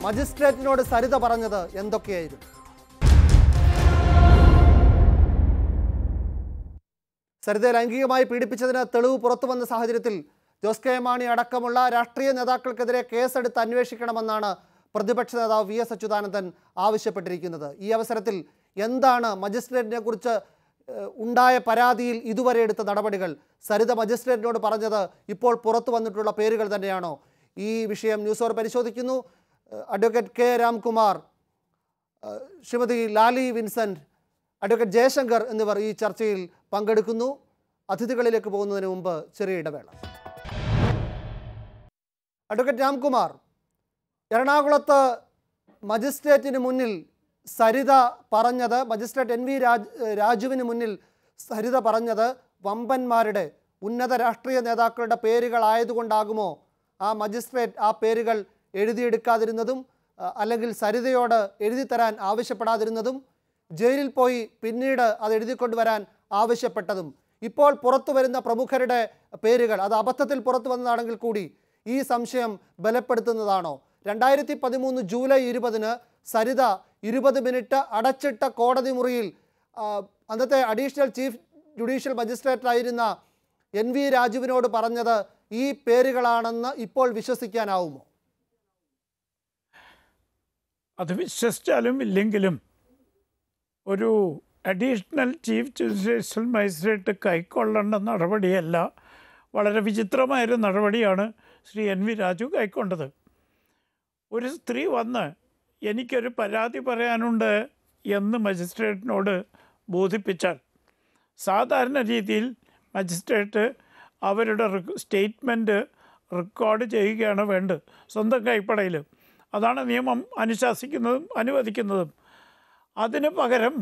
മജിസ്ട്രേറ്റിനോട് സരിത പറഞ്ഞത് എന്തൊക്കെയായിരുന്നു സരിതയെ ലൈംഗികമായി പീഡിപ്പിച്ചതിന് തെളിവ് പുറത്തു വന്ന സാഹചര്യത്തിൽ ജോസ് കെ മാണി അടക്കമുള്ള രാഷ്ട്രീയ നേതാക്കൾക്കെതിരെ കേസെടുത്ത് അന്വേഷിക്കണമെന്നാണ് പ്രതിപക്ഷ നേതാവ് വി എസ് അച്യുതാനന്ദൻ ആവശ്യപ്പെട്ടിരിക്കുന്നത് ഈ അവസരത്തിൽ എന്താണ് മജിസ്ട്രേറ്റിനെ കുറിച്ച് ഏഹ്, ഉണ്ടായ പരാതിയിൽ ഇതുവരെ എടുത്ത നടപടികൾ സരിത മജിസ്ട്രേറ്റിനോട് പറഞ്ഞത് ഇപ്പോൾ പുറത്തു വന്നിട്ടുള്ള പേരുകൾ തന്നെയാണോ ഈ വിഷയം ന്യൂസ് അവർ പരിശോധിക്കുന്നു ഏഹ്, അഡ്വക്കേറ്റ് കെ രാംകുമാർ ഏഹ്, ശ്രീമതി ലാലി വിൻസെന്റ് അഡ്വക്കേറ്റ് ജയശങ്കർ എന്നിവർ ഈ ചർച്ചയിൽ പങ്കെടുക്കുന്നു അതിഥികളിലേക്ക് പോകുന്നതിന് മുമ്പ് ചെറിയ ഇടവേള അഡ്വക്കേറ്റ് രാംകുമാർ എറണാകുളത്ത് മജിസ്ട്രേറ്റിന് മുന്നിൽ സരിത പറഞ്ഞത് മജിസ്ട്രേറ്റ് എൻ വി രാജ് രാജുവിന് മുന്നിൽ സരിത പറഞ്ഞത് വമ്പന്മാരുടെ ഉന്നത രാഷ്ട്രീയ നേതാക്കളുടെ പേരുകളായതുകൊണ്ടാകുമോ ആ മജിസ്ട്രേറ്റ് ആ പേരുകൾ എഴുതിയെടുക്കാതിരുന്നതും അ, അല്ലെങ്കിൽ സരിതയോട് എഴുതി തരാൻ ആവശ്യപ്പെടാതിരുന്നതും ജയിലിൽ പോയി പിന്നീട് അത് എഴുതിക്കൊണ്ടുവരാൻ ആവശ്യപ്പെട്ടതും ഇപ്പോൾ പുറത്തു വരുന്ന പ്രമുഖരുടെ പേരുകൾ അത് അബദ്ധത്തിൽ പുറത്തു വന്നതാണെങ്കിൽ കൂടി ഈ സംശയം ബലപ്പെടുത്തുന്നതാണോ രണ്ടായിരത്തി പതിമൂന്ന് ജൂലൈ ഇരുപതിന് സരിത ഇരുപത് മിനിറ്റ് അടച്ചിട്ട കോടതി മുറിയിൽ ആ, അന്നത്തെ അഡീഷണൽ ചീഫ് ജുഡീഷ്യൽ മജിസ്ട്രേറ്റ് ആയിരുന്ന എൻ വി രാജുവിനോട് പറഞ്ഞത് ഈ പേരുകളാണെന്ന് ഇപ്പോൾ വിശ്വസിക്കാനാവുമോ അത് വിശ്വസിച്ചാലും ഇല്ലെങ്കിലും ഒരു അഡീഷണൽ ചീഫ് ജുഡീഷ്യൽ മജിസ്ട്രേറ്റ് കൈക്കൊള്ളേണ്ട നടപടിയല്ല വളരെ വിചിത്രമായൊരു നടപടിയാണ് ശ്രീ എൻ വി രാജു കൈക്കൊണ്ടത് ഒരു സ്ത്രീ വന്ന് എനിക്കൊരു പരാതി പറയാനുണ്ട് എന്ന് മജിസ്ട്രേറ്റിനോട് ബോധിപ്പിച്ചാൽ സാധാരണ രീതിയിൽ മജിസ്ട്രേറ്റ് അവരുടെ സ്റ്റേറ്റ്മെൻറ്റ് റെക്കോർഡ് ചെയ്യുകയാണ് വേണ്ടത് സ്വന്തം കൈപ്പടയിൽ അതാണ് നിയമം അനുശാസിക്കുന്നതും അനുവദിക്കുന്നതും അതിന് പകരം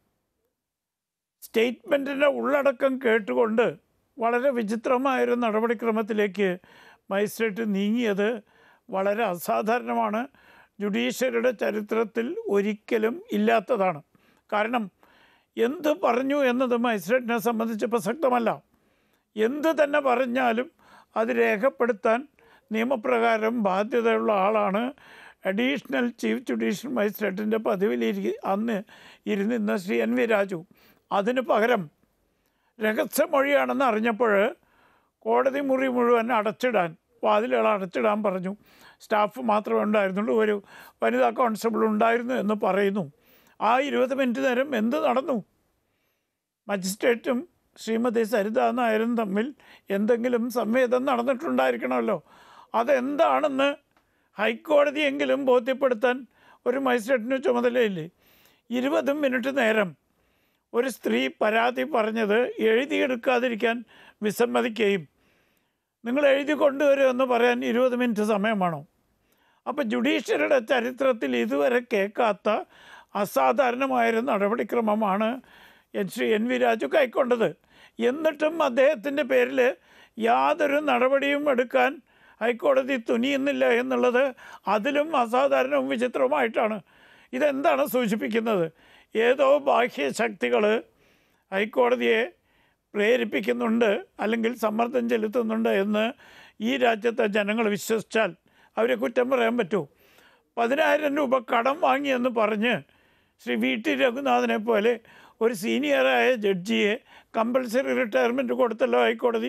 സ്റ്റേറ്റ്മെൻറ്റിൻ്റെ ഉള്ളടക്കം കേട്ടുകൊണ്ട് വളരെ വിചിത്രമായൊരു നടപടിക്രമത്തിലേക്ക് മജിസ്ട്രേറ്റ് നീങ്ങിയത് വളരെ അസാധാരണമാണ് ജുഡീഷ്യറിയുടെ ചരിത്രത്തിൽ ഒരിക്കലും ഇല്ലാത്തതാണ് കാരണം എന്ത് പറഞ്ഞു എന്നത് മജിസ്ട്രേറ്റിനെ സംബന്ധിച്ച് പ്രസക്തമല്ല എന്ത് തന്നെ പറഞ്ഞാലും അത് രേഖപ്പെടുത്താൻ നിയമപ്രകാരം ബാധ്യതയുള്ള ആളാണ് അഡീഷണൽ ചീഫ് ജുഡീഷ്യൽ മജിസ്ട്രേറ്റിൻ്റെ പദവിയിലിരി അന്ന് ഇരുന്നിരുന്ന ശ്രീ എൻ വി രാജു അതിന് പകരം രഹസ്യമൊഴിയാണെന്ന് അറിഞ്ഞപ്പോൾ കോടതി മുറി മുഴുവൻ അടച്ചിടാൻ വാതിലുകൾ അടച്ചിടാൻ പറഞ്ഞു സ്റ്റാഫ് മാത്രമേ ഉണ്ടായിരുന്നുള്ളൂ ഒരു വനിതാ കോൺസ്റ്റബിൾ ഉണ്ടായിരുന്നു എന്ന് പറയുന്നു ആ ഇരുപത് മിനിറ്റ് നേരം എന്ത് നടന്നു മജിസ്ട്രേറ്റും ശ്രീമതി സരിത നായരും തമ്മിൽ എന്തെങ്കിലും സംവേദം നടന്നിട്ടുണ്ടായിരിക്കണമല്ലോ അതെന്താണെന്ന് ഹൈക്കോടതിയെങ്കിലും ബോധ്യപ്പെടുത്താൻ ഒരു മജിസ്ട്രേറ്റിന് ചുമതലയില്ലേ ഇരുപത് മിനിറ്റ് നേരം ഒരു സ്ത്രീ പരാതി പറഞ്ഞത് എഴുതിയെടുക്കാതിരിക്കാൻ വിസമ്മതിക്കുകയും നിങ്ങൾ എഴുതി കൊണ്ടുവരുമെന്ന് പറയാൻ ഇരുപത് മിനിറ്റ് സമയമാണോ അപ്പോൾ ജുഡീഷ്യറിയുടെ ചരിത്രത്തിൽ ഇതുവരെ കേൾക്കാത്ത അസാധാരണമായൊരു നടപടിക്രമമാണ് N Shri N V Raju കൈക്കൊണ്ടത് എന്നിട്ടും അദ്ദേഹത്തിൻ്റെ പേരിൽ യാതൊരു നടപടിയും എടുക്കാൻ ഹൈക്കോടതി തുനിയുന്നില്ല എന്നുള്ളത് അതിലും അസാധാരണവും വിചിത്രവുമായിട്ടാണ് ഇതെന്താണ് സൂചിപ്പിക്കുന്നത് ഏതോ ബാഹ്യശക്തികൾ ഹൈക്കോടതിയെ പ്രേരിപ്പിക്കുന്നുണ്ട് അല്ലെങ്കിൽ സമ്മർദ്ദം ചെലുത്തുന്നുണ്ട് എന്ന് ഈ രാജ്യത്തെ ജനങ്ങൾ വിശ്വസിച്ചാൽ അവരെ കുറ്റം പറയാൻ പറ്റുമോ പതിനായിരം രൂപ കടം വാങ്ങിയെന്ന് പറഞ്ഞ് ശ്രീ വി ടി രഘുനാഥനെ പോലെ ഒരു സീനിയറായ ജഡ്ജിയെ കമ്പൽസറി റിട്ടയർമെൻറ്റ് കൊടുത്തല്ലോ ഹൈക്കോടതി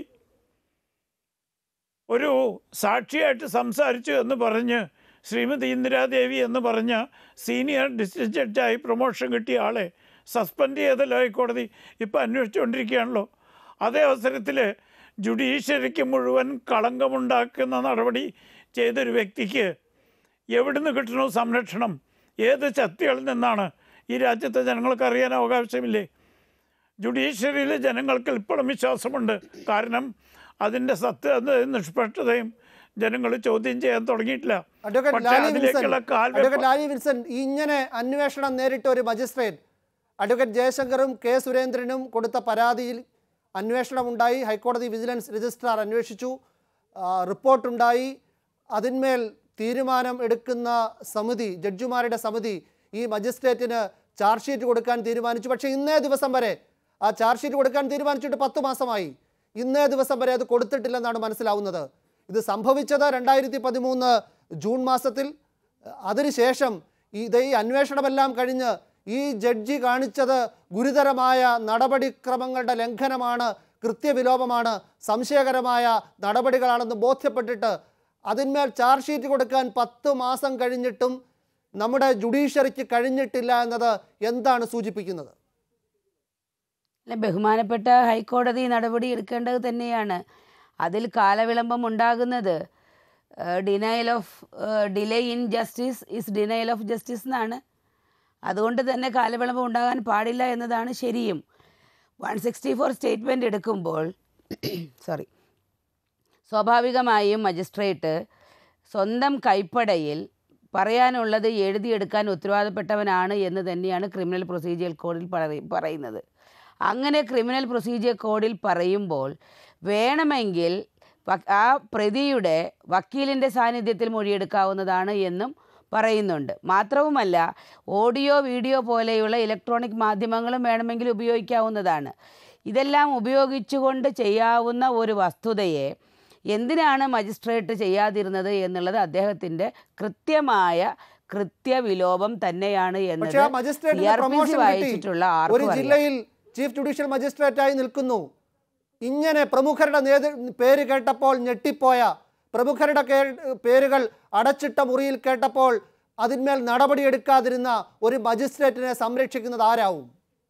ഒരു സാക്ഷിയായിട്ട് സംസാരിച്ചു എന്ന് പറഞ്ഞ് ശ്രീമതി ഇന്ദിരാദേവി എന്ന് പറഞ്ഞ സീനിയർ ഡിസ്ട്രിക്ട് ജഡ്ജായി പ്രൊമോഷൻ കിട്ടിയ ആളെ സസ്പെൻഡ് ചെയ്തല്ലോ ഹൈക്കോടതി ഇപ്പം അന്വേഷിച്ചുകൊണ്ടിരിക്കുകയാണല്ലോ അതേ അവസരത്തിൽ ജുഡീഷ്യറിക്ക് മുഴുവൻ കളങ്കമുണ്ടാക്കുന്ന നടപടി ചെയ്തൊരു വ്യക്തിക്ക് എവിടുന്ന് കിട്ടണോ സംരക്ഷണം ഏത് ശക്തികളിൽ നിന്നാണ് ഈ രാജ്യത്തെ ജനങ്ങൾക്ക് അറിയാൻ അവകാശമില്ലേ ജുഡീഷ്യറിയിലെ ജനങ്ങൾക്ക് ഇപ്പോഴും വിശ്വാസമുണ്ട് കാരണം അതിൻ്റെ സത്യതയും നിഷ്പക്ഷതയും ജനങ്ങൾ ചോദ്യം ചെയ്യാൻ തുടങ്ങിയിട്ടില്ല അഡ്വക്കേറ്റ് പക്ഷേ ലാലി അതിലേക്കുള്ള വിൻസെന്റ് കാൽവെപ്പ് അഡ്വക്കേറ്റ് ലാലി വിൻസെന്റ് ഇങ്ങനെ അന്വേഷണം നേരിട്ട ഒരു മജിസ്ട്രേറ്റ് അഡ്വക്കേറ്റ് ജയശങ്കറും കെ സുരേന്ദ്രനും കൊടുത്ത പരാതിയിൽ അന്വേഷണമുണ്ടായി ഹൈക്കോടതി വിജിലൻസ് രജിസ്ട്രാർ അന്വേഷിച്ചു ആ, റിപ്പോർട്ടുണ്ടായി അതിന്മേൽ തീരുമാനം എടുക്കുന്ന സമിതി ജഡ്ജിമാരുടെ സമിതി ഈ മജിസ്ട്രേറ്റിന് ചാർജ് ഷീറ്റ് കൊടുക്കാൻ തീരുമാനിച്ചു പക്ഷേ ഇന്നേ ദിവസം വരെ ആ ചാർജ് ഷീറ്റ് കൊടുക്കാൻ തീരുമാനിച്ചിട്ട് പത്ത് മാസമായി ഇന്നേ ദിവസം വരെ അത് കൊടുത്തിട്ടില്ലെന്നാണ് മനസ്സിലാവുന്നത് ഇത് സംഭവിച്ചത് രണ്ടായിരത്തി പതിമൂന്ന് ജൂൺ മാസത്തിൽ അതിനുശേഷം ഇത് ഈ അന്വേഷണമെല്ലാം കഴിഞ്ഞ് ഈ ജഡ്ജി കാണിച്ചത് ഗുരുതരമായ നടപടിക്രമങ്ങളുടെ ലംഘനമാണ് കൃത്യവിലോപമാണ് സംശയകരമായ നടപടികളാണെന്ന് ബോധ്യപ്പെട്ടിട്ട് അതിന്മേൽ ചാർജ് ഷീറ്റ് കൊടുക്കാൻ പത്ത് മാസം കഴിഞ്ഞിട്ടും നമ്മുടെ ജുഡീഷ്യറിക്ക് കഴിഞ്ഞിട്ടില്ല എന്നത് എന്താണ് സൂചിപ്പിക്കുന്നത് അല്ല ബഹുമാനപ്പെട്ട ഹൈക്കോടതി നടപടി എടുക്കേണ്ടത് തന്നെയാണ് അതിൽ കാലവിളംബം ഉണ്ടാകുന്നത് denial of delay in justice is denial of justice എന്നാണ് അതുകൊണ്ട് തന്നെ കാലവിളംബം ഉണ്ടാകാൻ പാടില്ല എന്നതാണ് ശരിയും വൺ സിക്സ്റ്റി ഫോർ സ്റ്റേറ്റ്മെൻറ്റ് എടുക്കുമ്പോൾ സോറി സ്വാഭാവികമായും മജിസ്ട്രേറ്റ് സ്വന്തം കൈപ്പടയിൽ പറയാനുള്ളത് എഴുതിയെടുക്കാൻ ഉത്തരവാദപ്പെട്ടവനാണ് എന്ന് തന്നെയാണ് ക്രിമിനൽ പ്രൊസീജിയർ കോഡിൽ പറയ- പറയുന്നത് അങ്ങനെ ക്രിമിനൽ പ്രൊസീജിയർ കോഡിൽ പറയുമ്പോൾ വേണമെങ്കിൽ വ- ആ പ്രതിയുടെ വക്കീലിൻ്റെ സാന്നിധ്യത്തിൽ മൊഴിയെടുക്കാവുന്നതാണ് എന്നും പറയുന്നുണ്ട് മാത്രവുമല്ല ഓഡിയോ വീഡിയോ പോലെയുള്ള ഇലക്ട്രോണിക് മാധ്യമങ്ങളും വേണമെങ്കിൽ ഉപയോഗിക്കാവുന്നതാണ് ഇതെല്ലാം ഉപയോഗിച്ചുകൊണ്ട് ചെയ്യാവുന്ന ഒരു വസ്തുതയെ എന്തിനാണ് മജിസ്ട്രേറ്റ് ചെയ്യാതിരുന്നത് എന്നുള്ളത് അദ്ദേഹത്തിൻ്റെ കൃത്യമായ കൃത്യവിലോപം തന്നെയാണ് എന്നത് പക്ഷേ ആ മജിസ്ട്രേറ്റിന് CRPC പ്രൊമോഷൻ കിട്ടി വായിച്ചിട്ടുള്ള ഒരു ആർക്കും അറിയാം. ജില്ലയിൽ ചീഫ് ജുഡീഷ്യൽ മജിസ്ട്രേറ്റായി നിൽക്കുന്നു ഇങ്ങനെ പ്രമുഖരുടെ നേതൃ പേര് കേട്ടപ്പോൾ ഞെട്ടിപ്പോയ പ്രമുഖരുടെ കേ- പേരുകൾ അടച്ചിട്ട മുറിയിൽ കേട്ടപ്പോൾ അതിന്മേൽ നടപടിയെടുക്കാതിരുന്ന ഒരു മജിസ്ട്രേറ്റിനെ സംരക്ഷിക്കുന്നത് ആരാവും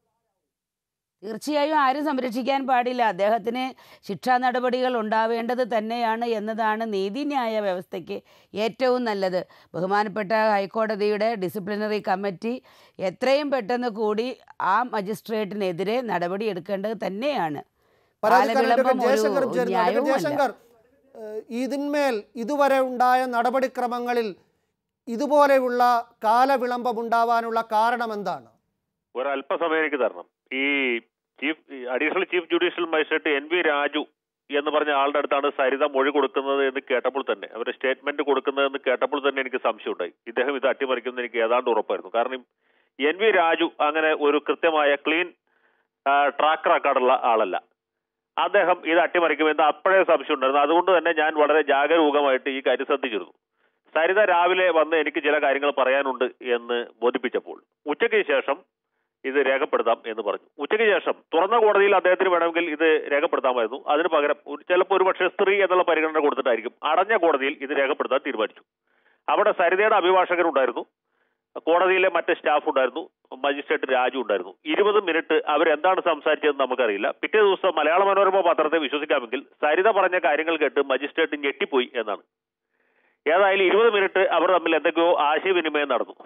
തീർച്ചയായും ആരും സംരക്ഷിക്കാൻ പാടില്ല അദ്ദേഹത്തിന് ശിക്ഷാ നടപടികൾ ഉണ്ടാവേണ്ടത് തന്നെയാണ് എന്നതാണ് നീതിന്യായ വ്യവസ്ഥയ്ക്ക് ഏറ്റവും നല്ലത് ബഹുമാനപ്പെട്ട ഹൈക്കോടതിയുടെ ഡിസിപ്ലിനറി കമ്മിറ്റി എത്രയും പെട്ടെന്ന് കൂടി ആ മജിസ്ട്രേറ്റിനെതിരെ നടപടി എടുക്കേണ്ടത് തന്നെയാണ് പരാതിക്കാരൻ കാലവിളംബം ഒരു ജയശങ്കറും ചേരുന്നു അഡ്വക്കേറ്റ് ന്യായവുമല്ല. ജയശങ്കർ ഏഹ്, ഇതിന്മേൽ ഇതുവരെ ഉണ്ടായ നടപടിക്രമങ്ങളിൽ ഇതുപോലെയുള്ള കാലവിളംബം ഉണ്ടാവാനുള്ള കാരണം എന്താണ് ഒരല്പസമയം എനിക്ക് തരണം ഈ chief additional chief judicial magistrate N V Raju എന്ന് പറഞ്ഞ ആളുടെ അടുത്താണ് സരിത മൊഴി കൊടുക്കുന്നത് എന്ന് കേട്ടപ്പോൾ തന്നെ അവരുടെ സ്റ്റേറ്റ്മെന്റ് കൊടുക്കുന്നതെന്ന് കേട്ടപ്പോൾ തന്നെ എനിക്ക് സംശയമുണ്ടായി ഇദ്ദേഹം ഇത് അട്ടിമറിക്കുമെന്ന് എനിക്ക് ഏതാണ്ട് ഉറപ്പായിരുന്നു കാരണം എൻ വി രാജു അങ്ങനെ ഒരു കൃത്യമായ ക്ലീൻ ട്രാക്ക് റെക്കോർഡുള്ള ആളല്ല അദ്ദേഹം ഇത് അട്ടിമറിക്കുമെന്ന് അപ്പോഴേ സംശയം ഉണ്ടായിരുന്നു അതുകൊണ്ട് തന്നെ ഞാൻ വളരെ ജാഗരൂകമായിട്ട് ഈ കാര്യം ശ്രദ്ധിച്ചിരുന്നു സരിത രാവിലെ വന്ന് എനിക്ക് ചില കാര്യങ്ങൾ പറയാനുണ്ട് എന്ന് ബോധിപ്പിച്ചപ്പോൾ ഉച്ചയ്ക്ക് ശേഷം ഇത് രേഖപ്പെടുത്താം എന്ന് പറഞ്ഞു ഉച്ചയ്ക്ക് ശേഷം തുറന്ന കോടതിയിൽ അദ്ദേഹത്തിന് വേണമെങ്കിൽ ഇത് രേഖപ്പെടുത്താമായിരുന്നു അതിന് പകരം ഒരു- ചിലപ്പോൾ ഒരു പക്ഷേ സ്ത്രീ എന്നുള്ള പരിഗണന കൊടുത്തിട്ടായിരിക്കും അടഞ്ഞ കോടതിയിൽ ഇത് രേഖപ്പെടുത്താൻ തീരുമാനിച്ചു അവിടെ സരിതയുടെ അഭിഭാഷകരുണ്ടായിരുന്നു കോടതിയിലെ മറ്റ് സ്റ്റാഫ് ഉണ്ടായിരുന്നു മജിസ്ട്രേറ്റ് രാജു ഉണ്ടായിരുന്നു ഇരുപത് മിനിറ്റ് അവരെന്താണ് സംസാരിച്ചതെന്ന് നമുക്കറിയില്ല പിറ്റേ ദിവസം മലയാള മനോരമ പത്രത്തെ വിശ്വസിക്കാമെങ്കിൽ സരിത പറഞ്ഞ കാര്യങ്ങൾ കേട്ട് മജിസ്ട്രേറ്റ് ഞെട്ടിപ്പോയി എന്നാണ് ഏതായാലും ഇരുപത് മിനിറ്റ് അവർ തമ്മിൽ എന്തൊക്കെയോ ആശയവിനിമയം നടന്നു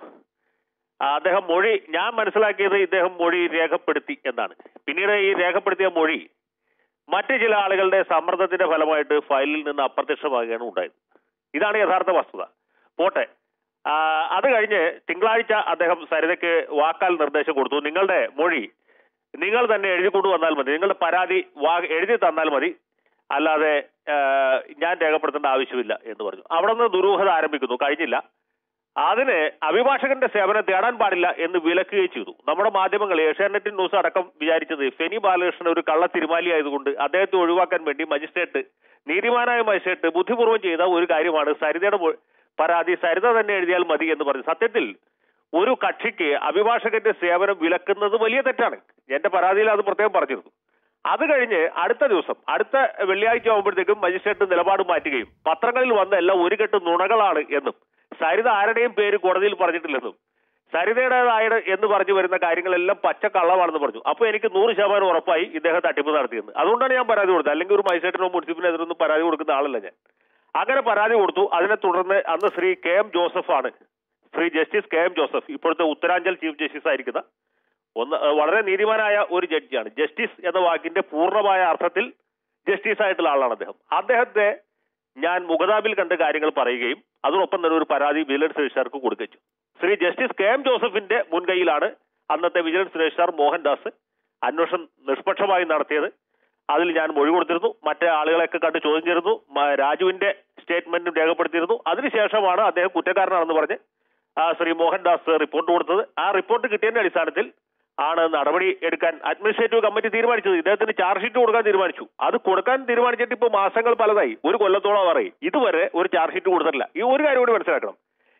ആ, അദ്ദേഹം മൊഴി ഞാൻ മനസ്സിലാക്കിയത് ഇദ്ദേഹം മൊഴി രേഖപ്പെടുത്തി എന്നാണ് പിന്നീട് ഈ രേഖപ്പെടുത്തിയ മൊഴി മറ്റ് ചില ആളുകളുടെ സമ്മർദ്ദത്തിന്റെ ഫലമായിട്ട് ഫയലിൽ നിന്ന് അപ്രത്യക്ഷമാകുകയാണ് ഉണ്ടായത് ഇതാണ് യഥാർത്ഥ വസ്തുത പോട്ടെ ആ, അത് കഴിഞ്ഞ് തിങ്കളാഴ്ച അദ്ദേഹം സരിതയ്ക്ക് വാക്കാൽ നിർദ്ദേശം കൊടുത്തു നിങ്ങളുടെ മൊഴി നിങ്ങൾ തന്നെ എഴുതിക്കൊണ്ടു വന്നാൽ മതി നിങ്ങളുടെ പരാതി വാ എഴുതി തന്നാൽ മതി അല്ലാതെ ആ, ഞാൻ രേഖപ്പെടുത്തേണ്ട ആവശ്യമില്ല എന്ന് പറഞ്ഞു അവിടെ നിന്ന് ദുരൂഹത ആരംഭിക്കുന്നു കഴിഞ്ഞില്ല അതിന് അഭിഭാഷകന്റെ സേവനം തേടാൻ പാടില്ല എന്ന് വിലക്കുകയും ചെയ്തു നമ്മുടെ മാധ്യമങ്ങൾ ഏഷ്യാനെറ്റ് ന്യൂസ് അടക്കം വിചാരിച്ചത് ഫെനി ബാലകൃഷ്ണൻ ഒരു കള്ള തിരുമാലി ആയതുകൊണ്ട് അദ്ദേഹത്തെ ഒഴിവാക്കാൻ വേണ്ടി മജിസ്ട്രേറ്റ് നീതിമാനായ മജിസ്ട്രേറ്റ് ബുദ്ധിപൂർവ്വം ചെയ്ത ഒരു കാര്യമാണ് സരിതയുടെ മൊ- പരാതി സരിത തന്നെ എഴുതിയാൽ മതി എന്ന് പറഞ്ഞു സത്യത്തിൽ ഒരു കക്ഷിക്ക് അഭിഭാഷകന്റെ സേവനം വിലക്കുന്നത് വലിയ തെറ്റാണ് എന്റെ പരാതിയിൽ അത് പ്രത്യേകം പറഞ്ഞിരുന്നു അത് കഴിഞ്ഞ് അടുത്ത ദിവസം അടുത്ത വെള്ളിയാഴ്ച ആകുമ്പോഴത്തേക്കും മജിസ്ട്രേറ്റ് നിലപാട് മാറ്റുകയും പത്രങ്ങളിൽ വന്ന എല്ലാം ഒരു കെട്ട് നുണകളാണ് എന്നും സരിത ആരുടെയും പേര് കോടതിയിൽ പറഞ്ഞിട്ടില്ലെന്നും സരിതയുടേതായ എന്ന് പറഞ്ഞു വരുന്ന കാര്യങ്ങളെല്ലാം പച്ച കള്ളമാണെന്ന് പറഞ്ഞു അപ്പോൾ എനിക്ക് നൂറ് ശതമാനം ഉറപ്പായി ഇദ്ദേഹം തട്ടിപ്പ് നടത്തിയെന്ന് അതുകൊണ്ടാണ് ഞാൻ പരാതി കൊടുത്തത് അല്ലെങ്കിൽ ഒരു മജിസ്ട്രേറ്റിനോ മുനിസിപ്പലിനെതിരൊന്നും പരാതി കൊടുക്കുന്ന ആളല്ല ഞാൻ അങ്ങനെ പരാതി കൊടുത്തു അതിനെ തുടർന്ന് അന്ന് ശ്രീ കെ എം ജോസഫ് ആണ് Shri justice K M Joseph ഇപ്പോഴത്തെ ഉത്തരാഞ്ചൽ ചീഫ് ജസ്റ്റിസ് ആയിരിക്കുന്ന ഒന്ന് ഏഹ് വളരെ നീതിമാനായ ഒരു ജഡ്ജിയാണ് ജസ്റ്റിസ് എന്ന വാക്കിന്റെ പൂർണ്ണമായ അർത്ഥത്തിൽ ജസ്റ്റിസ് ആയിട്ടുള്ള ആളാണ് അദ്ദേഹം അദ്ദേഹത്തെ ഞാൻ മുഖതാബിൽ കണ്ട് കാര്യങ്ങൾ പറയുകയും അതോടൊപ്പം തന്നെ ഒരു പരാതി വിജിലൻസ് രജിസ്ട്രാർക്ക് കൊടുക്കുകയും ചെയ്തു ശ്രീ ജസ്റ്റിസ് കെ എം ജോസഫിന്റെ മുൻകൈയിലാണ് അന്നത്തെ വിജിലൻസ് രജിസ്ട്രാർ മോഹൻദാസ് അന്വേഷണം നിഷ്പക്ഷമായി നടത്തിയത് അതിൽ ഞാൻ മൊഴി കൊടുത്തിരുന്നു മറ്റേ ആളുകളെയൊക്കെ കണ്ട് ചോദ്യം ചെയ്തിരുന്നു മ- രാജുവിന്റെ സ്റ്റേറ്റ്മെന്റും രേഖപ്പെടുത്തിയിരുന്നു അതിനുശേഷമാണ് അദ്ദേഹം കുറ്റക്കാരനാണെന്ന് പറഞ്ഞ് ആ, ശ്രീ മോഹൻദാസ് റിപ്പോർട്ട് കൊടുത്തത് ആ റിപ്പോർട്ട് കിട്ടിയതിന്റെ അടിസ്ഥാനത്തിൽ ആണ് നടപടി എടുക്കാൻ അഡ്മിനിസ്ട്രേറ്റീവ് കമ്മിറ്റി തീരുമാനിച്ചത് ഇദ്ദേഹത്തിന് ചാർജ് ഷീറ്റ് കൊടുക്കാൻ തീരുമാനിച്ചു അത് കൊടുക്കാൻ തീരുമാനിച്ചിട്ട് ഇപ്പോൾ മാസങ്ങൾ പലതായി ഒരു കൊല്ലത്തോളം പറയും ഇതുവരെ ഒരു ചാർജ് ഷീറ്റ് കൊടുത്തിട്ടില്ല ഈ ഒരു കാര്യം കൂടി മനസ്സിലാക്കണം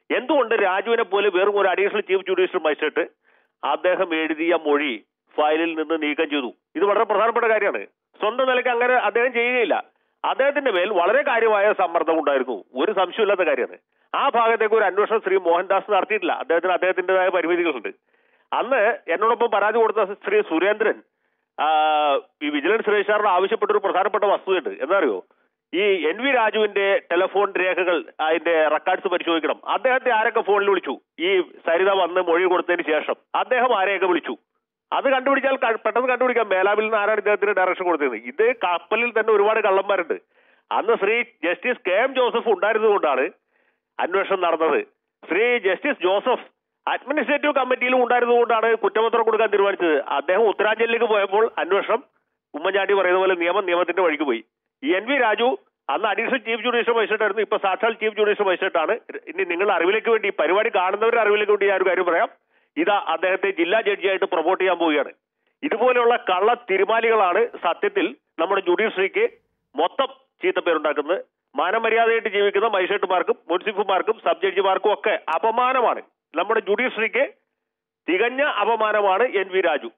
എന്തുകൊണ്ട് രാജുവിനെ പോലെ വെറും ഒരു അഡീഷണൽ ചീഫ് ജുഡീഷ്യൽ മജിസ്ട്രേറ്റ് അദ്ദേഹം എഴുതിയ മൊഴി ഫയലിൽ നിന്ന് നീക്കം ചെയ്തു ഇത് വളരെ പ്രധാനപ്പെട്ട കാര്യമാണ് സ്വന്തം നിലയ്ക്ക് അങ്ങനെ അദ്ദേഹം ചെയ്യുകയില്ല അദ്ദേഹത്തിന്റെ മേൽ വളരെ കാര്യമായ സമ്മർദ്ദം ഉണ്ടായിരുന്നു ഒരു സംശയമില്ലാത്ത കാര്യമാണ് ആ ഭാഗത്തേക്ക് ഒരു അന്വേഷണം ശ്രീ മോഹൻദാസ് നടത്തിയിട്ടില്ല അദ്ദേഹത്തിന് അദ്ദേഹത്തിൻ്റെതായ പരിമിതികളുണ്ട് അന്ന് എന്നോടൊപ്പം പരാതി കൊടുത്ത ശ്രീ സുരേന്ദ്രൻ ആ, ഈ വിജിലൻസ് രജിസ്ട്രാറിന് ആവശ്യപ്പെട്ട ഒരു പ്രധാനപ്പെട്ട വസ്തുതയുണ്ട് എന്താ അറിയോ ഈ എൻ വി രാജുവിന്റെ ടെലിഫോൺ രേഖകൾ അതിന്റെ റെക്കോർഡ്സ് പരിശോധിക്കണം അദ്ദേഹത്തെ ആരൊക്കെ ഫോണിൽ വിളിച്ചു ഈ സരിത വന്ന് മൊഴി കൊടുത്തതിന് ശേഷം അദ്ദേഹം ആരെയൊക്കെ വിളിച്ചു അത് കണ്ടുപിടിച്ചാൽ ക- പെട്ടെന്ന് കണ്ടുപിടിക്കാം മേലാവിൽ നിന്ന് ആരാണ് ഇദ്ദേഹത്തിന് ഡയറക്ഷൻ കൊടുത്തത് ഇത് കപ്പലിൽ തന്നെ ഒരുപാട് കള്ളന്മാരുണ്ട് അന്ന് Shri justice K M Joseph ഉണ്ടായിരുന്നതുകൊണ്ടാണ് അന്വേഷണം നടന്നത് ശ്രീ ജസ്റ്റിസ് ജോസഫ് അഡ്മിനിസ്ട്രേറ്റീവ് കമ്മിറ്റിയിലും ഉണ്ടായിരുന്നതുകൊണ്ടാണ് കുറ്റപത്രം കൊടുക്കാൻ തീരുമാനിച്ചത് അദ്ദേഹം ഉത്തരാഞ്ചലിലേക്ക് പോയപ്പോൾ അന്വേഷണം ഉമ്മൻചാണ്ടി പറയുന്ന പോലെ നിയമം നിയമത്തിന്റെ വഴിക്ക് പോയി ഈ എൻ വി രാജു അന്ന് അഡീഷണൽ ചീഫ് ജുഡീഷ്യൽ മജിസ്ട്രേറ്റ് ആയിരുന്നു ഇപ്പൊ സാക്ഷാൽ ചീഫ് ജുഡീഷ്യൽ മജിസ്ട്രേറ്റ് ആണ് ഇനി നിങ്ങളുടെ അറിവിലേക്ക് വേണ്ടി ഈ പരിപാടി കാണുന്നവരുടെ അറിവിലേക്ക് വേണ്ടി ഞാൻ ഒരു കാര്യം പറയാം ഇതാ അദ്ദേഹത്തെ ജില്ലാ ജഡ്ജിയായിട്ട് പ്രൊമോട്ട് ചെയ്യാൻ പോവുകയാണ് ഇതുപോലെയുള്ള കള്ള തിരുമാലികളാണ് സത്യത്തിൽ നമ്മുടെ ജുഡീഷ്യറിക്ക് മൊത്തം ചീത്തപ്പേരുണ്ടാക്കുന്നത് മാനമര്യാദയായിട്ട് ജീവിക്കുന്ന മജിസ്ട്രേറ്റുമാർക്കും മുൻസിപ്പുമാർക്കും സബ് ജഡ്ജിമാർക്കും ഒക്കെ അപമാനമാണ് നമ്മുടെ ജുഡീഷ്യറിക്ക് തികഞ്ഞ അപമാനമാണ് എൻ വി രാജു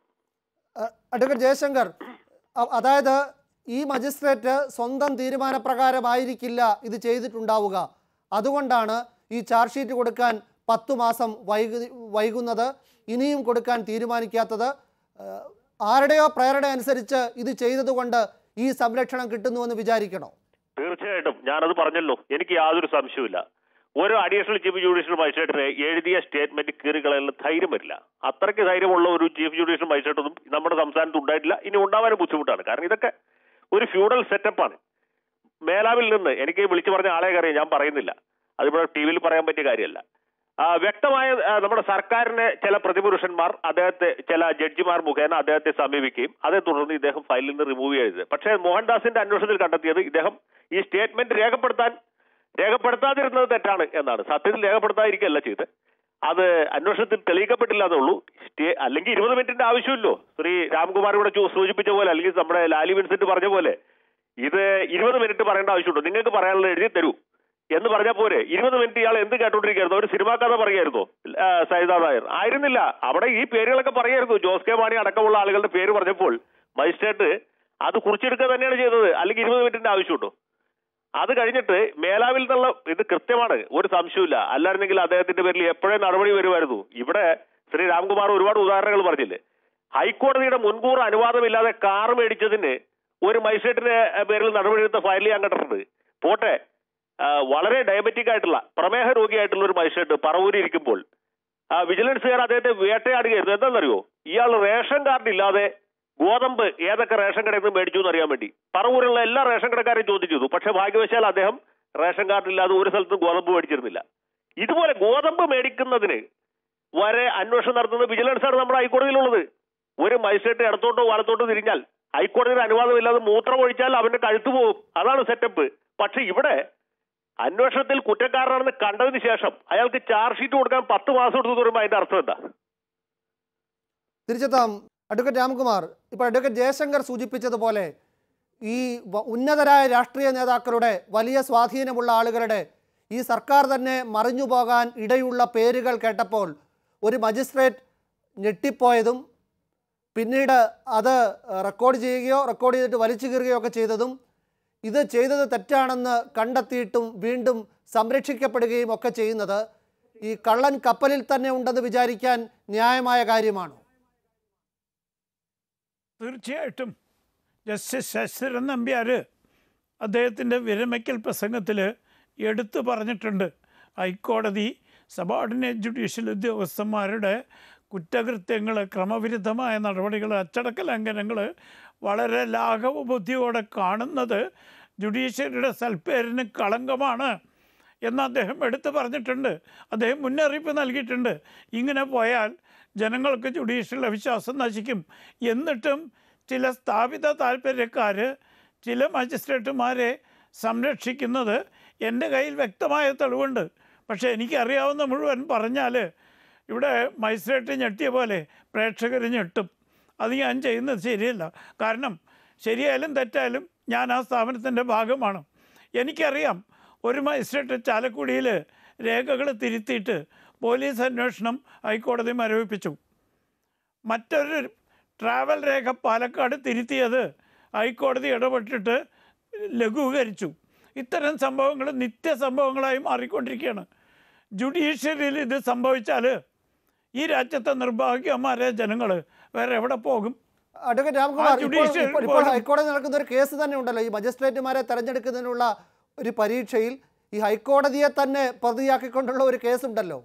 അഹ് അഡ്വക്കേറ്റ് ജയശങ്കർ അ- അതായത് ഈ മജിസ്ട്രേറ്റ് സ്വന്തം തീരുമാനപ്രകാരമായിരിക്കില്ല ഇത് ചെയ്തിട്ടുണ്ടാവുക അതുകൊണ്ടാണ് ഈ ചാർജ് ഷീറ്റ് കൊടുക്കാൻ പത്തു മാസം വൈകു വൈകുന്നത് ഇനിയും കൊടുക്കാൻ തീരുമാനിക്കാത്തത് ഏഹ് ആരുടെയോ പ്രേരണ അനുസരിച്ച് ഇത് ചെയ്തതുകൊണ്ട് ഈ സംരക്ഷണം കിട്ടുന്നുവെന്ന് വിചാരിക്കണോ തീർച്ചയായിട്ടും ഞാനത് പറഞ്ഞല്ലോ എനിക്ക് യാതൊരു സംശയവുമില്ല ഓരോ അഡീഷണൽ ചീഫ് ജുഡീഷ്യൽ മജിസ്ട്രേറ്റിന് എഴുതിയ സ്റ്റേറ്റ്മെന്റ് കീറുകളെല്ലാം ധൈര്യം വരില്ല അത്രയ്ക്ക് ധൈര്യമുള്ള ഒരു ചീഫ് ജുഡീഷ്യൽ മജിസ്ട്രേറ്റ് ഒന്നും നമ്മുടെ സംസ്ഥാനത്ത് ഉണ്ടായിട്ടില്ല ഇനി ഉണ്ടാവാനും ബുദ്ധിമുട്ടാണ് കാരണം ഇതൊക്കെ ഒരു ഫ്യൂഡൽ സെറ്റപ്പാണ് മേലാവിൽ നിന്ന് എനിക്ക് വിളിച്ചു പറഞ്ഞ ആളെ അറിയാം ഞാൻ പറയുന്നില്ല അതിവിടെ ടി വിയിൽ പറയാൻ പറ്റിയ കാര്യമല്ല ആ, വ്യക്തമായ ആ, നമ്മുടെ സർക്കാരിനെ ചില പ്രതിപുരുഷന്മാർ അദ്ദേഹത്തെ ചില ജഡ്ജിമാർ മുഖേന അദ്ദേഹത്തെ സമീപിക്കുകയും അതേ തുടർന്ന് ഇദ്ദേഹം ഫയലിൽ നിന്ന് റിമൂവ് ചെയ്തത് പക്ഷേ മോഹൻദാസിന്റെ അന്വേഷണത്തിൽ കണ്ടെത്തിയത് ഇദ്ദേഹം ഈ സ്റ്റേറ്റ്മെന്റ് രേഖപ്പെടുത്താൻ രേഖപ്പെടുത്താതിരുന്നത് തെറ്റാണ് എന്നാണ് സത്യത്തിൽ രേഖപ്പെടുത്താതിരിക്കുകയല്ല ചെയ്ത് അത് അന്വേഷണത്തിൽ തെളിയിക്കപ്പെട്ടില്ല എന്നുള്ളൂ സ്റ്റേ അല്ലെങ്കിൽ ഇരുപത് മിനിറ്റിന്റെ ആവശ്യമില്ലോ ശ്രീ രാംകുമാർ ഇവിടെ ചൂ- സൂചിപ്പിച്ച പോലെ അല്ലെങ്കിൽ നമ്മുടെ ലാലി വിൻസെന്റ് പറഞ്ഞ പോലെ ഇത് ഇരുപത് മിനിറ്റ് പറയേണ്ട ആവശ്യമുണ്ടോ നിങ്ങൾക്ക് പറയാനുള്ള എഴുതി തരൂ എന്ന് പറഞ്ഞാൽ പോരെ ഇരുപത് മിനിറ്റ് ഇയാൾ എന്ത് കേട്ടോണ്ടിരിക്കായിരുന്നു ഒരു സിനിമാ കഥ പറയായിരുന്നു സൈദാ നായർ ആയിരുന്നില്ല അവിടെ ഈ പേരുകളൊക്കെ പറയായിരുന്നു ജോസ് കെ മാണി അടക്കമുള്ള ആളുകളുടെ പേര് പറഞ്ഞപ്പോൾ മജിസ്ട്രേറ്റ് അത് കുറിച്ചെടുക്കുക തന്നെയാണ് ചെയ്തത് അല്ലെങ്കിൽ ഇരുപത് മിനിറ്റിന്റെ ആവശ്യമുണ്ടോ അത് കഴിഞ്ഞിട്ട് മേലാവിൽ നിന്നുള്ള ഇത് കൃത്യമാണ് ഒരു സംശയമില്ല അല്ലായിരുന്നെങ്കിൽ അദ്ദേഹത്തിന്റെ പേരിൽ എപ്പോഴേ നടപടി വരുമായിരുന്നു ഇവിടെ ശ്രീ രാംകുമാർ ഒരുപാട് ഉദാഹരണങ്ങൾ പറഞ്ഞില്ലേ ഹൈക്കോടതിയുടെ മുൻകൂർ അനുവാദമില്ലാതെ കാർ മേടിച്ചതിന് ഒരു മജിസ്ട്രേറ്റിന്റെ പേരിൽ നടപടിയെടുത്ത ഫയൽ ഞാൻ കണ്ടിട്ടുണ്ട് പോട്ടെ ആ, വളരെ ഡയബറ്റിക് ആയിട്ടുള്ള പ്രമേഹ രോഗിയായിട്ടുള്ള ഒരു മജിസ്ട്രേറ്റ് പറവൂരി ഇരിക്കുമ്പോൾ ആ, വിജിലൻസുകാർ അദ്ദേഹത്തെ വേട്ടയാടുകയായിരുന്നു എന്താണെന്നറിയോ ഇയാൾ റേഷൻ കാർഡ് ഇല്ലാതെ ഗോതമ്പ് ഏതൊക്കെ റേഷൻ കടയിൽ നിന്ന് മേടിച്ചു എന്ന് അറിയാൻ വേണ്ടി പറവൂരുള്ള എല്ലാ റേഷൻ കടക്കാരെയും ചോദ്യം ചെയ്തു പക്ഷെ ഭാഗ്യവശാൽ അദ്ദേഹം റേഷൻ കാർഡ് ഇല്ലാതെ ഒരു സ്ഥലത്തും ഗോതമ്പ് മേടിച്ചിരുന്നില്ല ഇതുപോലെ ഗോതമ്പ് മേടിക്കുന്നതിന് വരെ അന്വേഷണം നടത്തുന്ന വിജിലൻസ് ആണ് നമ്മുടെ ഹൈക്കോടതിയിലുള്ളത് ഒരു മജിസ്ട്രേറ്റ് ഇടത്തോട്ടോ വലത്തോട്ടോ തിരിഞ്ഞാൽ ഹൈക്കോടതിയുടെ അനുവാദമില്ലാതെ മൂത്രം ഒഴിച്ചാൽ അവന്റെ കഴുത്തു പോകും അതാണ് സെറ്റപ്പ് പക്ഷെ ഇവിടെ അന്വേഷണത്തിൽ കുറ്റക്കാരനാണെന്ന് കണ്ടതിന് ശേഷം അയാൾക്ക് ചാർജ് ഷീറ്റ് കൊടുക്കാൻ പത്ത് മാസം എടുത്തു പറയുമ്പോൾ അതിന്റെ അർത്ഥം എന്താ തിരിച്ചെത്താം അഡ്വക്കേറ്റ് രാംകുമാർ ഇപ്പോൾ അഡ്വക്കേറ്റ് ജയശങ്കർ സൂചിപ്പിച്ചതുപോലെ ഈ വ- ഉന്നതരായ രാഷ്ട്രീയ നേതാക്കളുടെ വലിയ സ്വാധീനമുള്ള ആളുകളുടെ ഈ സർക്കാർ തന്നെ മറിഞ്ഞു പോകാൻ ഇടയുള്ള പേരുകൾ കേട്ടപ്പോൾ ഒരു മജിസ്ട്രേറ്റ് ഞെട്ടിപ്പോയതും പിന്നീട് അത് റെക്കോർഡ് ചെയ്യുകയോ റെക്കോർഡ് ചെയ്തിട്ട് വലിച്ചു കീറുകയോ ഒക്കെ ചെയ്തതും ഇത് ചെയ്തത് തെറ്റാണെന്ന് കണ്ടെത്തിയിട്ടും വീണ്ടും സംരക്ഷിക്കപ്പെടുകയും ഒക്കെ ചെയ്യുന്നത് ഈ കള്ളൻ കപ്പലിൽ തന്നെ ഉണ്ടെന്ന് വിചാരിക്കാൻ ന്യായമായ കാര്യമാണോ തീർച്ചയായിട്ടും ജസ്റ്റിസ് ശശിധരൻ നമ്പ്യാർ അദ്ദേഹത്തിൻ്റെ വിരമിക്കൽ പ്രസംഗത്തിൽ എടുത്തു പറഞ്ഞിട്ടുണ്ട് ഹൈക്കോടതി സബോർഡിനേറ്റ് ജുഡീഷ്യൽ ഉദ്യോഗസ്ഥന്മാരുടെ കുറ്റകൃത്യങ്ങൾ ക്രമവിരുദ്ധമായ നടപടികൾ അച്ചടക്ക ലംഘനങ്ങൾ വളരെ ലാഘവ ബുദ്ധിയോടെ കാണുന്നത് ജുഡീഷ്യറിയുടെ സൽപ്പേരിന് കളങ്കമാണ് എന്ന് അദ്ദേഹം എടുത്തു പറഞ്ഞിട്ടുണ്ട് അദ്ദേഹം മുന്നറിയിപ്പ് നൽകിയിട്ടുണ്ട് ഇങ്ങനെ പോയാൽ ജനങ്ങൾക്ക് ജുഡീഷ്യൽ വിശ്വാസം നശിക്കും എന്നിട്ടും ചില സ്ഥാപിത താല്പര്യക്കാർ ചില മജിസ്ട്രേറ്റുമാരെ സംരക്ഷിക്കുന്നത് എൻ്റെ കയ്യിൽ വ്യക്തമായ തെളിവുണ്ട് പക്ഷേ എനിക്കറിയാവുന്ന മുഴുവൻ പറഞ്ഞാൽ ഇവിടെ മജിസ്ട്രേറ്റ് ഞെട്ടിയ പോലെ പ്രേക്ഷകർ ഞെട്ടും അത് ഞാൻ ചെയ്യുന്നത് ശരിയല്ല കാരണം ശരിയായാലും തെറ്റായാലും ഞാൻ ആ സ്ഥാപനത്തിൻ്റെ ഭാഗമാണ് എനിക്കറിയാം ഒരു മജിസ്ട്രേറ്റ് ചാലക്കുടിയിൽ രേഖകൾ തിരുത്തിയിട്ട് പോലീസ് അന്വേഷണം ഹൈക്കോടതി മരവിപ്പിച്ചു മറ്റൊരു ട്രാവൽ രേഖ പാലക്കാട് തിരുത്തിയത് ഹൈക്കോടതി ഇടപെട്ടിട്ട് ലഘൂകരിച്ചു ഇത്തരം സംഭവങ്ങൾ നിത്യ സംഭവങ്ങളായി മാറിക്കൊണ്ടിരിക്കുകയാണ് ജുഡീഷ്യറിയിൽ ഇത് സംഭവിച്ചാൽ ഈ രാജ്യത്തെ നിർഭാഗ്യന്മാരെ ജനങ്ങൾ വേറെ എവിടെ പോകും അഡ്വക്കേറ്റ് രാംകുമാർ ആ ഇപ്പോൾ judicial ഇപ്പോൾ ഇപ്പോൾ പോലും- ഹൈക്കോടതി നടക്കുന്ന ഒരു കേസ് തന്നെ ഉണ്ടല്ലോ ഈ മജിസ്ട്രേറ്റുമാരെ തെരഞ്ഞെടുക്കുന്നതിനുള്ള ഒരു പരീക്ഷയിൽ ഈ ഹൈക്കോടതിയെ തന്നെ പ്രതിയാക്കിക്കൊണ്ടുള്ള ഒരു കേസ് ഉണ്ടല്ലോ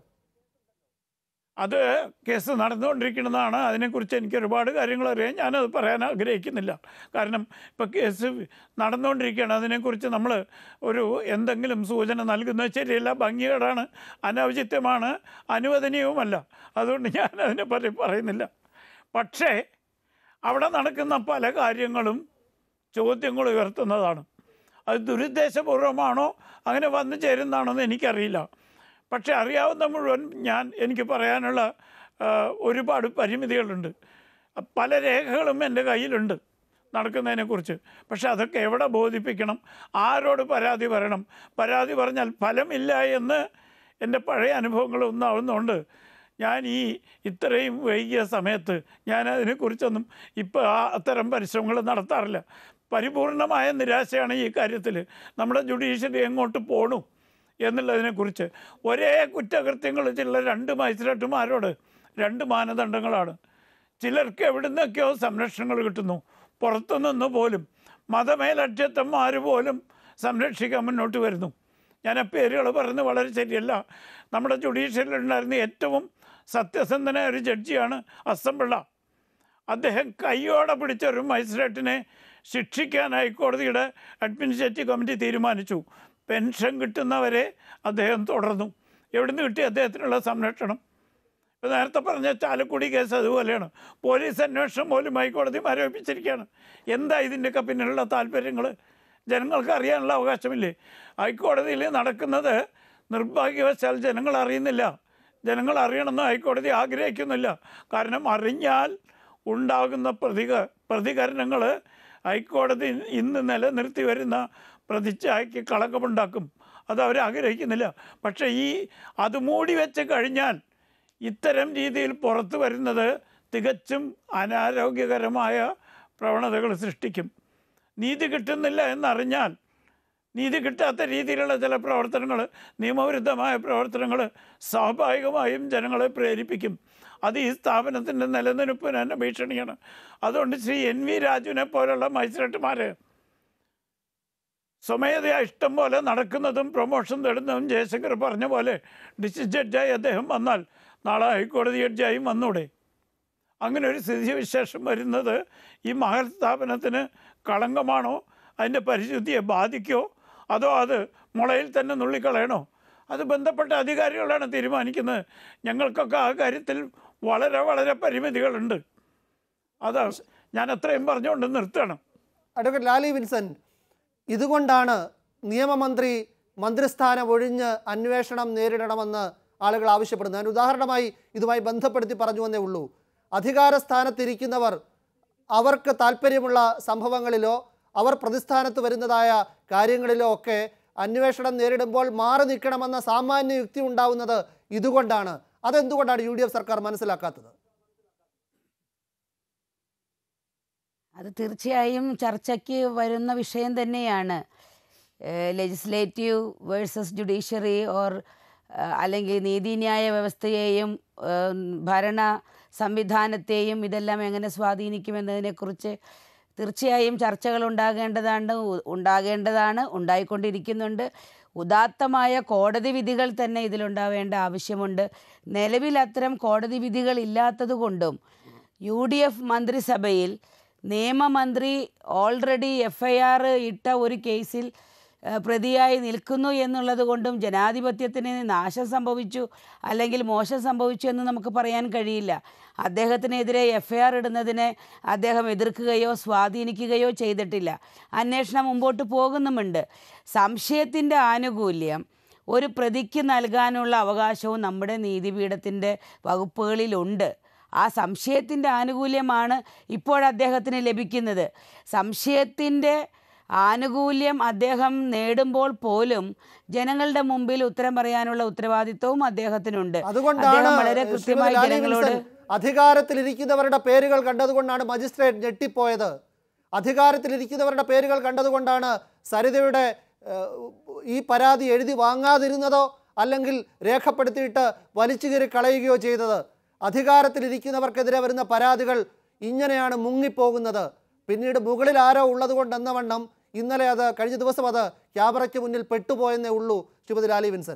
അത് കേസ് നടന്നുകൊണ്ടിരിക്കുന്നതാണ് അതിനെക്കുറിച്ച് എനിക്ക് ഒരുപാട് കാര്യങ്ങൾ അറിയാം ഞാനത് പറയാൻ ആഗ്രഹിക്കുന്നില്ല കാരണം ഇപ്പോൾ കേസ് നടന്നുകൊണ്ടിരിക്കുകയാണ് അതിനെക്കുറിച്ച് നമ്മൾ ഒരു എന്തെങ്കിലും സൂചന നൽകുന്നത് ശരിയല്ല ഭംഗികേടാണ് അനൗചിത്യമാണ് അനുവദനീയവുമല്ല അതുകൊണ്ട് ഞാൻ അതിനെ പറ്റി പറയുന്നില്ല പക്ഷേ അവിടെ നടക്കുന്ന പല കാര്യങ്ങളും ചോദ്യങ്ങൾ ഉയർത്തുന്നതാണ് അത് ദുരുദ്ദേശപൂർവമാണോ അങ്ങനെ വന്നു ചേരുന്നതാണോ എന്ന് എനിക്കറിയില്ല പക്ഷെ അറിയാവുന്ന മുഴുവൻ ഞാൻ എനിക്ക് പറയാനുള്ള ആ, ഒരുപാട് പരിമിതികളുണ്ട് പല രേഖകളും എൻ്റെ കയ്യിലുണ്ട് നടക്കുന്നതിനെക്കുറിച്ച് പക്ഷെ അതൊക്കെ എവിടെ ബോധിപ്പിക്കണം ആരോട് പരാതി പറയണം പരാതി പറഞ്ഞാൽ ഫലമില്ല എന്ന് എൻ്റെ പഴയ അനുഭവങ്ങൾ ഒന്നാവുന്നതുകൊണ്ട് ഞാൻ ഈ ഇത്രയും വൈകിയ സമയത്ത് ഞാൻ അതിനെക്കുറിച്ചൊന്നും ഇപ്പോൾ ആ അത്തരം പരിശ്രമങ്ങൾ നടത്താറില്ല പരിപൂർണമായ നിരാശയാണ് ഈ കാര്യത്തിൽ നമ്മുടെ ജുഡീഷ്യറി എങ്ങോട്ട് പോണു എന്നുള്ളതിനെക്കുറിച്ച് ഒരേ കുറ്റകൃത്യങ്ങൾ ചില രണ്ട് മജിസ്ട്രേറ്റുമാരോട് രണ്ട് മാനദണ്ഡങ്ങളാണ് ചിലർക്ക് എവിടുന്നൊക്കെയോ സംരക്ഷണങ്ങൾ കിട്ടുന്നു പുറത്തുനിന്ന് പോലും മതമേലക്ഷ്യത്തന്മാർ പോലും സംരക്ഷിക്കാൻ മുന്നോട്ട് വരുന്നു ഞാൻ ആ പേരുകൾ പറയുന്നത് വളരെ ശരിയല്ല നമ്മുടെ ജുഡീഷ്യറിലുണ്ടായിരുന്ന ഏറ്റവും സത്യസന്ധനായ ഒരു ജഡ്ജിയാണ് അസംപിള്ള അദ്ദേഹം കൈയോടെ പിടിച്ച ഒരു മജിസ്ട്രേറ്റിനെ ശിക്ഷിക്കാൻ ഹൈക്കോടതിയുടെ അഡ്മിനിസ്ട്രേറ്റീവ് കമ്മിറ്റി തീരുമാനിച്ചു പെൻഷൻ കിട്ടുന്നവരെ അദ്ദേഹം തുടർന്നു എവിടുന്ന് കിട്ടി അദ്ദേഹത്തിനുള്ള സംരക്ഷണം ഇപ്പോൾ നേരത്തെ പറഞ്ഞ ചാലക്കുടി കേസ് അതുപോലെയാണ് പോലീസ് അന്വേഷണം പോലും ഹൈക്കോടതി മരവിപ്പിച്ചിരിക്കുകയാണ് എന്താ ഇതിൻ്റെയൊക്കെ പിന്നിലുള്ള താല്പര്യങ്ങൾ ജനങ്ങൾക്ക് അറിയാനുള്ള അവകാശമില്ലേ ഹൈക്കോടതിയിൽ നടക്കുന്നത് നിർഭാഗ്യവശാൽ ജനങ്ങൾ അറിയുന്നില്ല ജനങ്ങൾ അറിയണമെന്ന് ഹൈക്കോടതി ആഗ്രഹിക്കുന്നില്ല കാരണം അറിഞ്ഞാൽ ഉണ്ടാകുന്ന പ്രതിക പ്രതികരണങ്ങൾ ഹൈക്കോടതി ഇന്ന് നിലനിർത്തി വരുന്ന പ്രതിച്ഛായക്ക് കളങ്കമുണ്ടാക്കും അത് അവർ ആഗ്രഹിക്കുന്നില്ല പക്ഷേ ഈ അത് മൂടി വെച്ച് കഴിഞ്ഞാൽ ഇത്തരം രീതിയിൽ പുറത്തു വരുന്നത് തികച്ചും അനാരോഗ്യകരമായ പ്രവണതകൾ സൃഷ്ടിക്കും നീതി കിട്ടുന്നില്ല എന്നറിഞ്ഞാൽ നീതി കിട്ടാത്ത രീതിയിലുള്ള ചില പ്രവർത്തനങ്ങൾ നിയമവിരുദ്ധമായ പ്രവർത്തനങ്ങൾ സ്വാഭാവികമായും ജനങ്ങളെ പ്രേരിപ്പിക്കും അത് ഈ സ്ഥാപനത്തിൻ്റെ നിലനിൽപ്പിന് തന്നെ ഭീഷണിയാണ് അതുകൊണ്ട് ശ്രീ എൻ വി രാജുവിനെ പോലുള്ള മജിസ്ട്രേറ്റുമാർ സ്വമേധയാ ഇഷ്ടം പോലെ നടക്കുന്നതും പ്രൊമോഷൻ തേടുന്നതും ജയശങ്കർ പറഞ്ഞ പോലെ ഡിസ്ട്രിക്ട് ജഡ്ജായി അദ്ദേഹം വന്നാൽ നാളെ ഹൈക്കോടതി ജഡ്ജായും വന്നൂടെ അങ്ങനെ ഒരു സ്ഥിതിവിശേഷം വരുന്നത് ഈ മഹൽ സ്ഥാപനത്തിന് കളങ്കമാണോ അതിൻ്റെ പരിശുദ്ധിയെ ബാധിക്കോ അതോ അത് മുളയിൽ തന്നെ നുള്ളിക്കളയണോ അത് ബന്ധപ്പെട്ട അധികാരികളാണ് തീരുമാനിക്കുന്നത് ഞങ്ങൾക്കൊക്കെ ആ കാര്യത്തിൽ വളരെ വളരെ പരിമിതികളുണ്ട് അത് ഞാൻ അത്രയും പറഞ്ഞുകൊണ്ട് നിർത്തണം അഡ്വക്കേറ്റ് ലാലി വിൻസെന്റ് ഇതുകൊണ്ടാണ് നിയമമന്ത്രി മന്ത്രിസ്ഥാനം ഒഴിഞ്ഞ് അന്വേഷണം നേരിടണമെന്ന് ആളുകൾ ആവശ്യപ്പെടുന്നത് ഞാൻ ഉദാഹരണമായി ഇതുമായി ബന്ധപ്പെടുത്തി പറഞ്ഞു എന്നേ ഉള്ളൂ അധികാര സ്ഥാനത്തിരിക്കുന്നവർ അവർക്ക് താല്പര്യമുള്ള സംഭവങ്ങളിലോ അവർ പ്രതിസ്ഥാനത്ത് വരുന്നതായ കാര്യങ്ങളിലോ ഒക്കെ അന്വേഷണം നേരിടുമ്പോൾ മാറി നിൽക്കണമെന്ന സാമാന്യ യുക്തി ഉണ്ടാവുന്നത് ഇതുകൊണ്ടാണ് അതെന്തുകൊണ്ടാണ് യു ഡി എഫ് സർക്കാർ മനസ്സിലാക്കാത്തത് അത് തീർച്ചയായും ചർച്ചയ്ക്ക് വരുന്ന വിഷയം തന്നെയാണ് ലെജിസ്ലേറ്റീവ് വേഴ്സസ് ജുഡീഷ്യറി ഓർ അല്ലെങ്കിൽ നീതിന്യായ വ്യവസ്ഥയെയും ഏഹ്, ഭരണ സംവിധാനത്തെയും ഇതെല്ലാം എങ്ങനെ സ്വാധീനിക്കുമെന്നതിനെക്കുറിച്ച് തീർച്ചയായും ചർച്ചകൾ ഉണ്ടാകേണ്ടതാണ് ഉ- ഉണ്ടാകേണ്ടതാണ് ഉണ്ടായിക്കൊണ്ടിരിക്കുന്നുണ്ട് ഉദാത്തമായ കോടതി വിധികൾ തന്നെ ഇതിലുണ്ടാവേണ്ട ആവശ്യമുണ്ട് നിലവിൽ അത്തരം കോടതി വിധികൾ ഇല്ലാത്തത് കൊണ്ടും യു ഡി എഫ് മന്ത്രിസഭയിൽ നിയമമന്ത്രി ഓൾറെഡി എഫ് ഐ ആർ ഇട്ട ഒരു കേസിൽ ഏഹ്, പ്രതിയായി നിൽക്കുന്നു എന്നുള്ളത് കൊണ്ടും ജനാധിപത്യത്തിന് നാശം സംഭവിച്ചു അല്ലെങ്കിൽ മോശം സംഭവിച്ചു എന്ന് നമുക്ക് പറയാൻ കഴിയില്ല അദ്ദേഹത്തിനെതിരെ എഫ് ഐ ആർ ഇടുന്നതിനെ അദ്ദേഹം എതിർക്കുകയോ സ്വാധീനിക്കുകയോ ചെയ്തിട്ടില്ല അന്വേഷണം മുമ്പോട്ട് പോകുന്നുമുണ്ട് സംശയത്തിൻ്റെ ആനുകൂല്യം ഒരു പ്രതിക്ക് നൽകാനുള്ള അവകാശവും നമ്മുടെ നീതിപീഠത്തിൻ്റെ വകുപ്പുകളിലുണ്ട് ആ സംശയത്തിൻ്റെ ആനുകൂല്യമാണ് ഇപ്പോൾ അദ്ദേഹത്തിന് ലഭിക്കുന്നത് സംശയത്തിൻ്റെ ആനുകൂല്യം അദ്ദേഹം നേടുമ്പോൾ പോലും ജനങ്ങളുടെ മുമ്പിൽ ഉത്തരം പറയാനുള്ള ഉത്തരവാദിത്വവും അദ്ദേഹത്തിനുണ്ട് അതുകൊണ്ടാണ് അദ്ദേഹം വളരെ ശ്രീമതി കൃത്യമായി ലാലി ജനങ്ങളോട് വിൽസൺ അധികാരത്തിലിരിക്കുന്നവരുടെ പേരുകൾ കണ്ടതുകൊണ്ടാണ് മജിസ്ട്രേറ്റ് ഞെട്ടിപ്പോയത് അധികാരത്തിലിരിക്കുന്നവരുടെ പേരുകൾ കണ്ടതുകൊണ്ടാണ് സരിതയുടെ ഏഹ്, ഈ പരാതി എഴുതി വാങ്ങാതിരുന്നതോ അല്ലെങ്കിൽ രേഖപ്പെടുത്തിയിട്ട് വലിച്ചു കയറി കളയുകയോ ചെയ്തത് അധികാരത്തിലിരിക്കുന്നവർക്കെതിരെ വരുന്ന പരാതികൾ ഇങ്ങനെയാണ് മുങ്ങിപ്പോകുന്നത് പിന്നീട് മുകളിൽ ആരോ ഉള്ളത് കൊണ്ടെന്ന വണ്ണം ഇന്നലെ അത് കഴിഞ്ഞ ദിവസം അത് ക്യാമറയ്ക്ക് മുന്നിൽ പെട്ടുപോയെന്നേ ഉള്ളൂ ശ്രീമതി ലാലി വിൻസൻ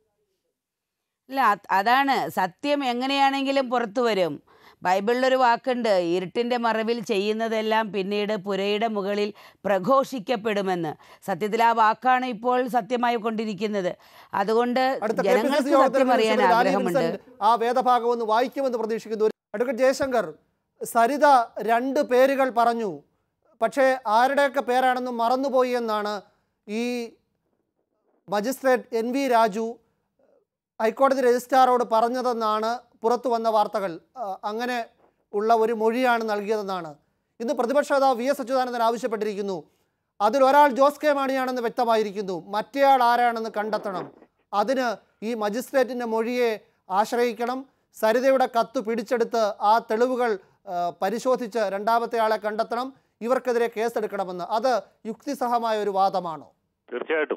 ഇല്ല അത് അതാണ് സത്യം എങ്ങനെയാണെങ്കിലും പുറത്തു വരും ബൈബിളിലൊരു വാക്കുണ്ട് ഇരുട്ടിൻ്റെ മറവിൽ ചെയ്യുന്നതെല്ലാം പിന്നീട് പുരയുടെ മുകളിൽ പ്രഘോഷിക്കപ്പെടുമെന്ന് സത്യത്തിൽ ആ വാക്കാണ് ഇപ്പോൾ സത്യമായി കൊണ്ടിരിക്കുന്നത് അതുകൊണ്ട് അടുത്ത കെ പി സി സി ജനങ്ങൾക്ക് യോഗത്തിൽ സത്യം അറിയാൻ ശ്രീമതി ലാലി ആഗ്രഹമുണ്ട് വിൻസെന്റ് ആ വേദഭാഗം ഒന്ന് വായിക്കുമെന്ന് പ്രതീക്ഷിക്കുന്നു അഡ്വക്കേറ്റ് ജയശങ്കർ സരിത രണ്ട് പേരുകൾ പറഞ്ഞു പക്ഷേ ആരുടെയൊക്കെ പേരാണെന്ന് മറന്നുപോയി എന്നാണ് ഈ മജിസ്ട്രേറ്റ് എൻ വി രാജു ഹൈക്കോടതി രജിസ്ട്രാറോട് പറഞ്ഞതെന്നാണ് പുറത്തു വന്ന വാർത്തകൾ ആ, അങ്ങനെ ഉള്ള ഒരു മൊഴിയാണ് നൽകിയതെന്നാണ് ഇന്ന് പ്രതിപക്ഷ നേതാവ് വി എസ് അച്യുതാനന്ദൻ ആവശ്യപ്പെട്ടിരിക്കുന്നു അതിലൊരാൾ ജോസ് കെ മാണിയാണെന്ന് വ്യക്തമായിരിക്കുന്നു മറ്റേയാൾ ആരാണെന്ന് കണ്ടെത്തണം അതിന് ഈ മജിസ്ട്രേറ്റിൻ്റെ മൊഴിയെ ആശ്രയിക്കണം സരിതയുടെ കത്ത് പിടിച്ചെടുത്ത് ആ തെളിവുകൾ ആ, പരിശോധിച്ച് രണ്ടാമത്തെ ആളെ കണ്ടെത്തണം ഇവർക്കെതിരെ കേസെടുക്കണമെന്ന് അത് യുക്തിസഹമായ ഒരു വാദമാണോ തീർച്ചയായിട്ടും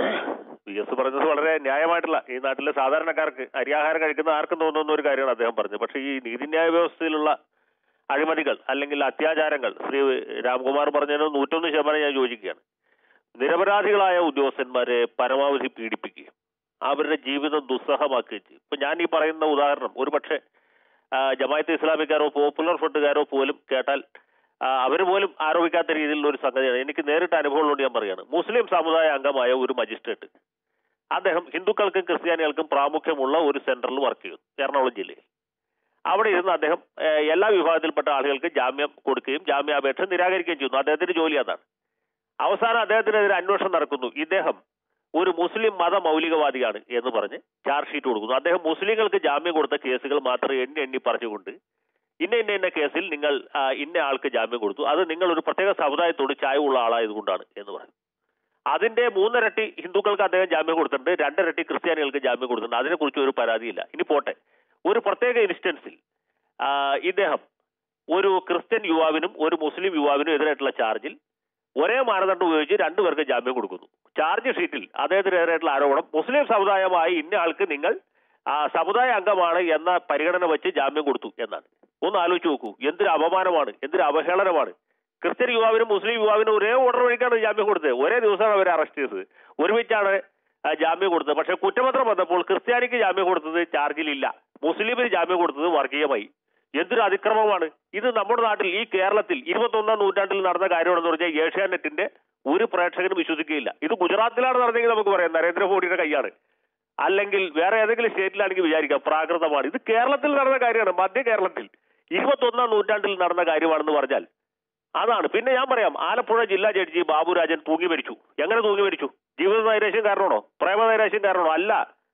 വി എസ് പറഞ്ഞത് വളരെ ന്യായമായിട്ടുള്ള ഈ നാട്ടിലെ സാധാരണക്കാർക്ക് അരിയാഹാരം കഴിക്കുന്ന ആർക്കും തോന്നുന്ന ഒരു കാര്യമാണ് അദ്ദേഹം പറഞ്ഞത് പക്ഷേ ഈ നീതിന്യായ വ്യവസ്ഥയിലുള്ള അഴിമതികൾ അല്ലെങ്കിൽ അത്യാചാരങ്ങൾ ശ്രീ രാംകുമാർ പറഞ്ഞതിന് നൂറ്റൊന്ന് ശതമാനം ഞാൻ യോജിക്കുകയാണ് നിരപരാധികളായ ഉദ്യോഗസ്ഥന്മാരെ പരമാവധി പീഡിപ്പിക്കുകയും അവരുടെ ജീവിതം ദുസ്സഹമാക്കുകയും ചെയ്യും ഇപ്പൊ ഞാൻ ഈ പറയുന്ന ഉദാഹരണം ഒരു പക്ഷേ ജമായത്ത് ഇസ്ലാമിക്കാരോ പോപ്പുലർ ഫ്രണ്ടുകാരോ പോലും കേട്ടാൽ അവർ പോലും ആരോപിക്കാത്ത രീതിയിലുള്ള ഒരു സംഗതിയാണ് എനിക്ക് നേരിട്ട് അനുഭവമുള്ളതുകൊണ്ട് ഞാൻ പറയാണ് മുസ്ലിം സമുദായ അംഗമായ ഒരു മജിസ്ട്രേറ്റ് അദ്ദേഹം ഹിന്ദുക്കൾക്കും ക്രിസ്ത്യാനികൾക്കും പ്രാമുഖ്യമുള്ള ഒരു സെന്ററിൽ വർക്ക് ചെയ്യുന്നു എറണാകുളം ജില്ലയിൽ അവിടെ ഇരുന്ന് അദ്ദേഹം ഏഹ്, എല്ലാ വിഭാഗത്തിൽപ്പെട്ട ആളുകൾക്ക് ജാമ്യം കൊടുക്കുകയും ജാമ്യാപേക്ഷ നിരാകരിക്കുകയും ചെയ്യുന്നു അദ്ദേഹത്തിന്റെ ജോലി അതാണ് അവസാനം അദ്ദേഹത്തിനെതിരെ അന്വേഷണം നടക്കുന്നു ഇദ്ദേഹം ഒരു മുസ്ലിം മത മൗലികവാദിയാണ് എന്ന് പറഞ്ഞ് ചാർജ് ഷീറ്റ് കൊടുക്കുന്നു അദ്ദേഹം മുസ്ലിങ്ങൾക്ക് ജാമ്യം കൊടുത്ത കേസുകൾ മാത്രം എണ്ണി എണ്ണി പറഞ്ഞുകൊണ്ട് ഇന്ന ഇന്ന ഇന്ന കേസിൽ നിങ്ങൾ ആ, ഇന്ന ആൾക്ക് ജാമ്യം കൊടുത്തു അത് നിങ്ങൾ ഒരു പ്രത്യേക സമുദായത്തോട് ചായവുള്ള ആളായതുകൊണ്ടാണ് എന്ന് പറഞ്ഞു അതിന്റെ മൂന്നിരട്ടി ഹിന്ദുക്കൾക്ക് അദ്ദേഹം ജാമ്യം കൊടുത്തിട്ടുണ്ട് രണ്ടിരട്ടി ക്രിസ്ത്യാനികൾക്ക് ജാമ്യം കൊടുത്തിട്ടുണ്ട് അതിനെക്കുറിച്ച് ഒരു പരാതിയില്ല ഇനി പോട്ടെ ഒരു പ്രത്യേക ഇൻസ്റ്റൻസിൽ ആ, ഇദ്ദേഹം ഒരു ക്രിസ്ത്യൻ യുവാവിനും ഒരു മുസ്ലിം യുവാവിനും എതിരായിട്ടുള്ള ചാർജിൽ ഒരേ മാനദണ്ഡം ഉപയോഗിച്ച് രണ്ടുപേർക്ക് ജാമ്യം കൊടുക്കുന്നു ചാർജ് ഷീറ്റിൽ അദ്ദേഹത്തിനെതിരായിട്ടുള്ള ആരോപണം മുസ്ലിം സമുദായമായി ഇന്ന ആൾക്ക് നിങ്ങൾ ആ, സമുദായ അംഗമാണ് എന്ന പരിഗണന വെച്ച് ജാമ്യം കൊടുത്തു എന്നാണ് ഒന്ന് ആലോചിച്ച് നോക്കൂ എന്തൊരു അപമാനമാണ് എന്തൊരു അവഹേളനമാണ് ക്രിസ്ത്യൻ യുവാവിനും മുസ്ലിം യുവാവിനും ഒരേ ഓർഡർ വഴിക്കാണ് ജാമ്യം കൊടുത്തത് ഒരേ ദിവസമാണ് അവരെ അറസ്റ്റ് ചെയ്തത് ഒരുമിച്ചാണ് ആ, ജാമ്യം കൊടുത്തത് പക്ഷേ കുറ്റപത്രം വന്നപ്പോൾ ക്രിസ്ത്യാനിക്ക് ജാമ്യം കൊടുത്തത് ചാർജിലില്ല മുസ്ലിമിന് ജാമ്യം കൊടുത്തത് വർഗീയമായി എന്തൊരു അതിക്രമമാണ് ഇത് നമ്മുടെ നാട്ടിൽ ഈ കേരളത്തിൽ ഇരുപത്തൊന്നാം നൂറ്റാണ്ടിൽ നടന്ന കാര്യമാണെന്ന് പറഞ്ഞാൽ ഏഷ്യാനെറ്റിന്റെ ഒരു പ്രേക്ഷകനും വിശ്വസിക്കുകയില്ല ഇത് ഗുജറാത്തിലാണ് നടന്നെങ്കിൽ നമുക്ക് പറയാം നരേന്ദ്രമോദിയുടെ കൈയാണ് അല്ലെങ്കിൽ വേറെ ഏതെങ്കിലും സ്റ്റേറ്റിലാണെങ്കിൽ വിചാരിക്കാം പ്രാകൃതമാണ് ഇത് കേരളത്തിൽ നടന്ന കാര്യമാണ് മധ്യ കേരളത്തിൽ ഇരുപത്തൊന്നാം നൂറ്റാണ്ടിൽ നടന്ന കാര്യമാണെന്ന് പറഞ്ഞാൽ അതാണ് പിന്നെ ഞാൻ പറയാം ആലപ്പുഴ ജില്ലാ ജഡ്ജി ബാബുരാജൻ തൂങ്ങി മരിച്ചു എങ്ങനെ തൂങ്ങി മരിച്ചു ജീവിത നൈരാശ്യം കാരണമാണോ പ്രേമ നൈരാശ്യം കാരണമാണോ അല്ല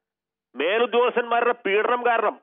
മേലുദ്യോഗസ്ഥന്മാരുടെ പീഡനം കാരണം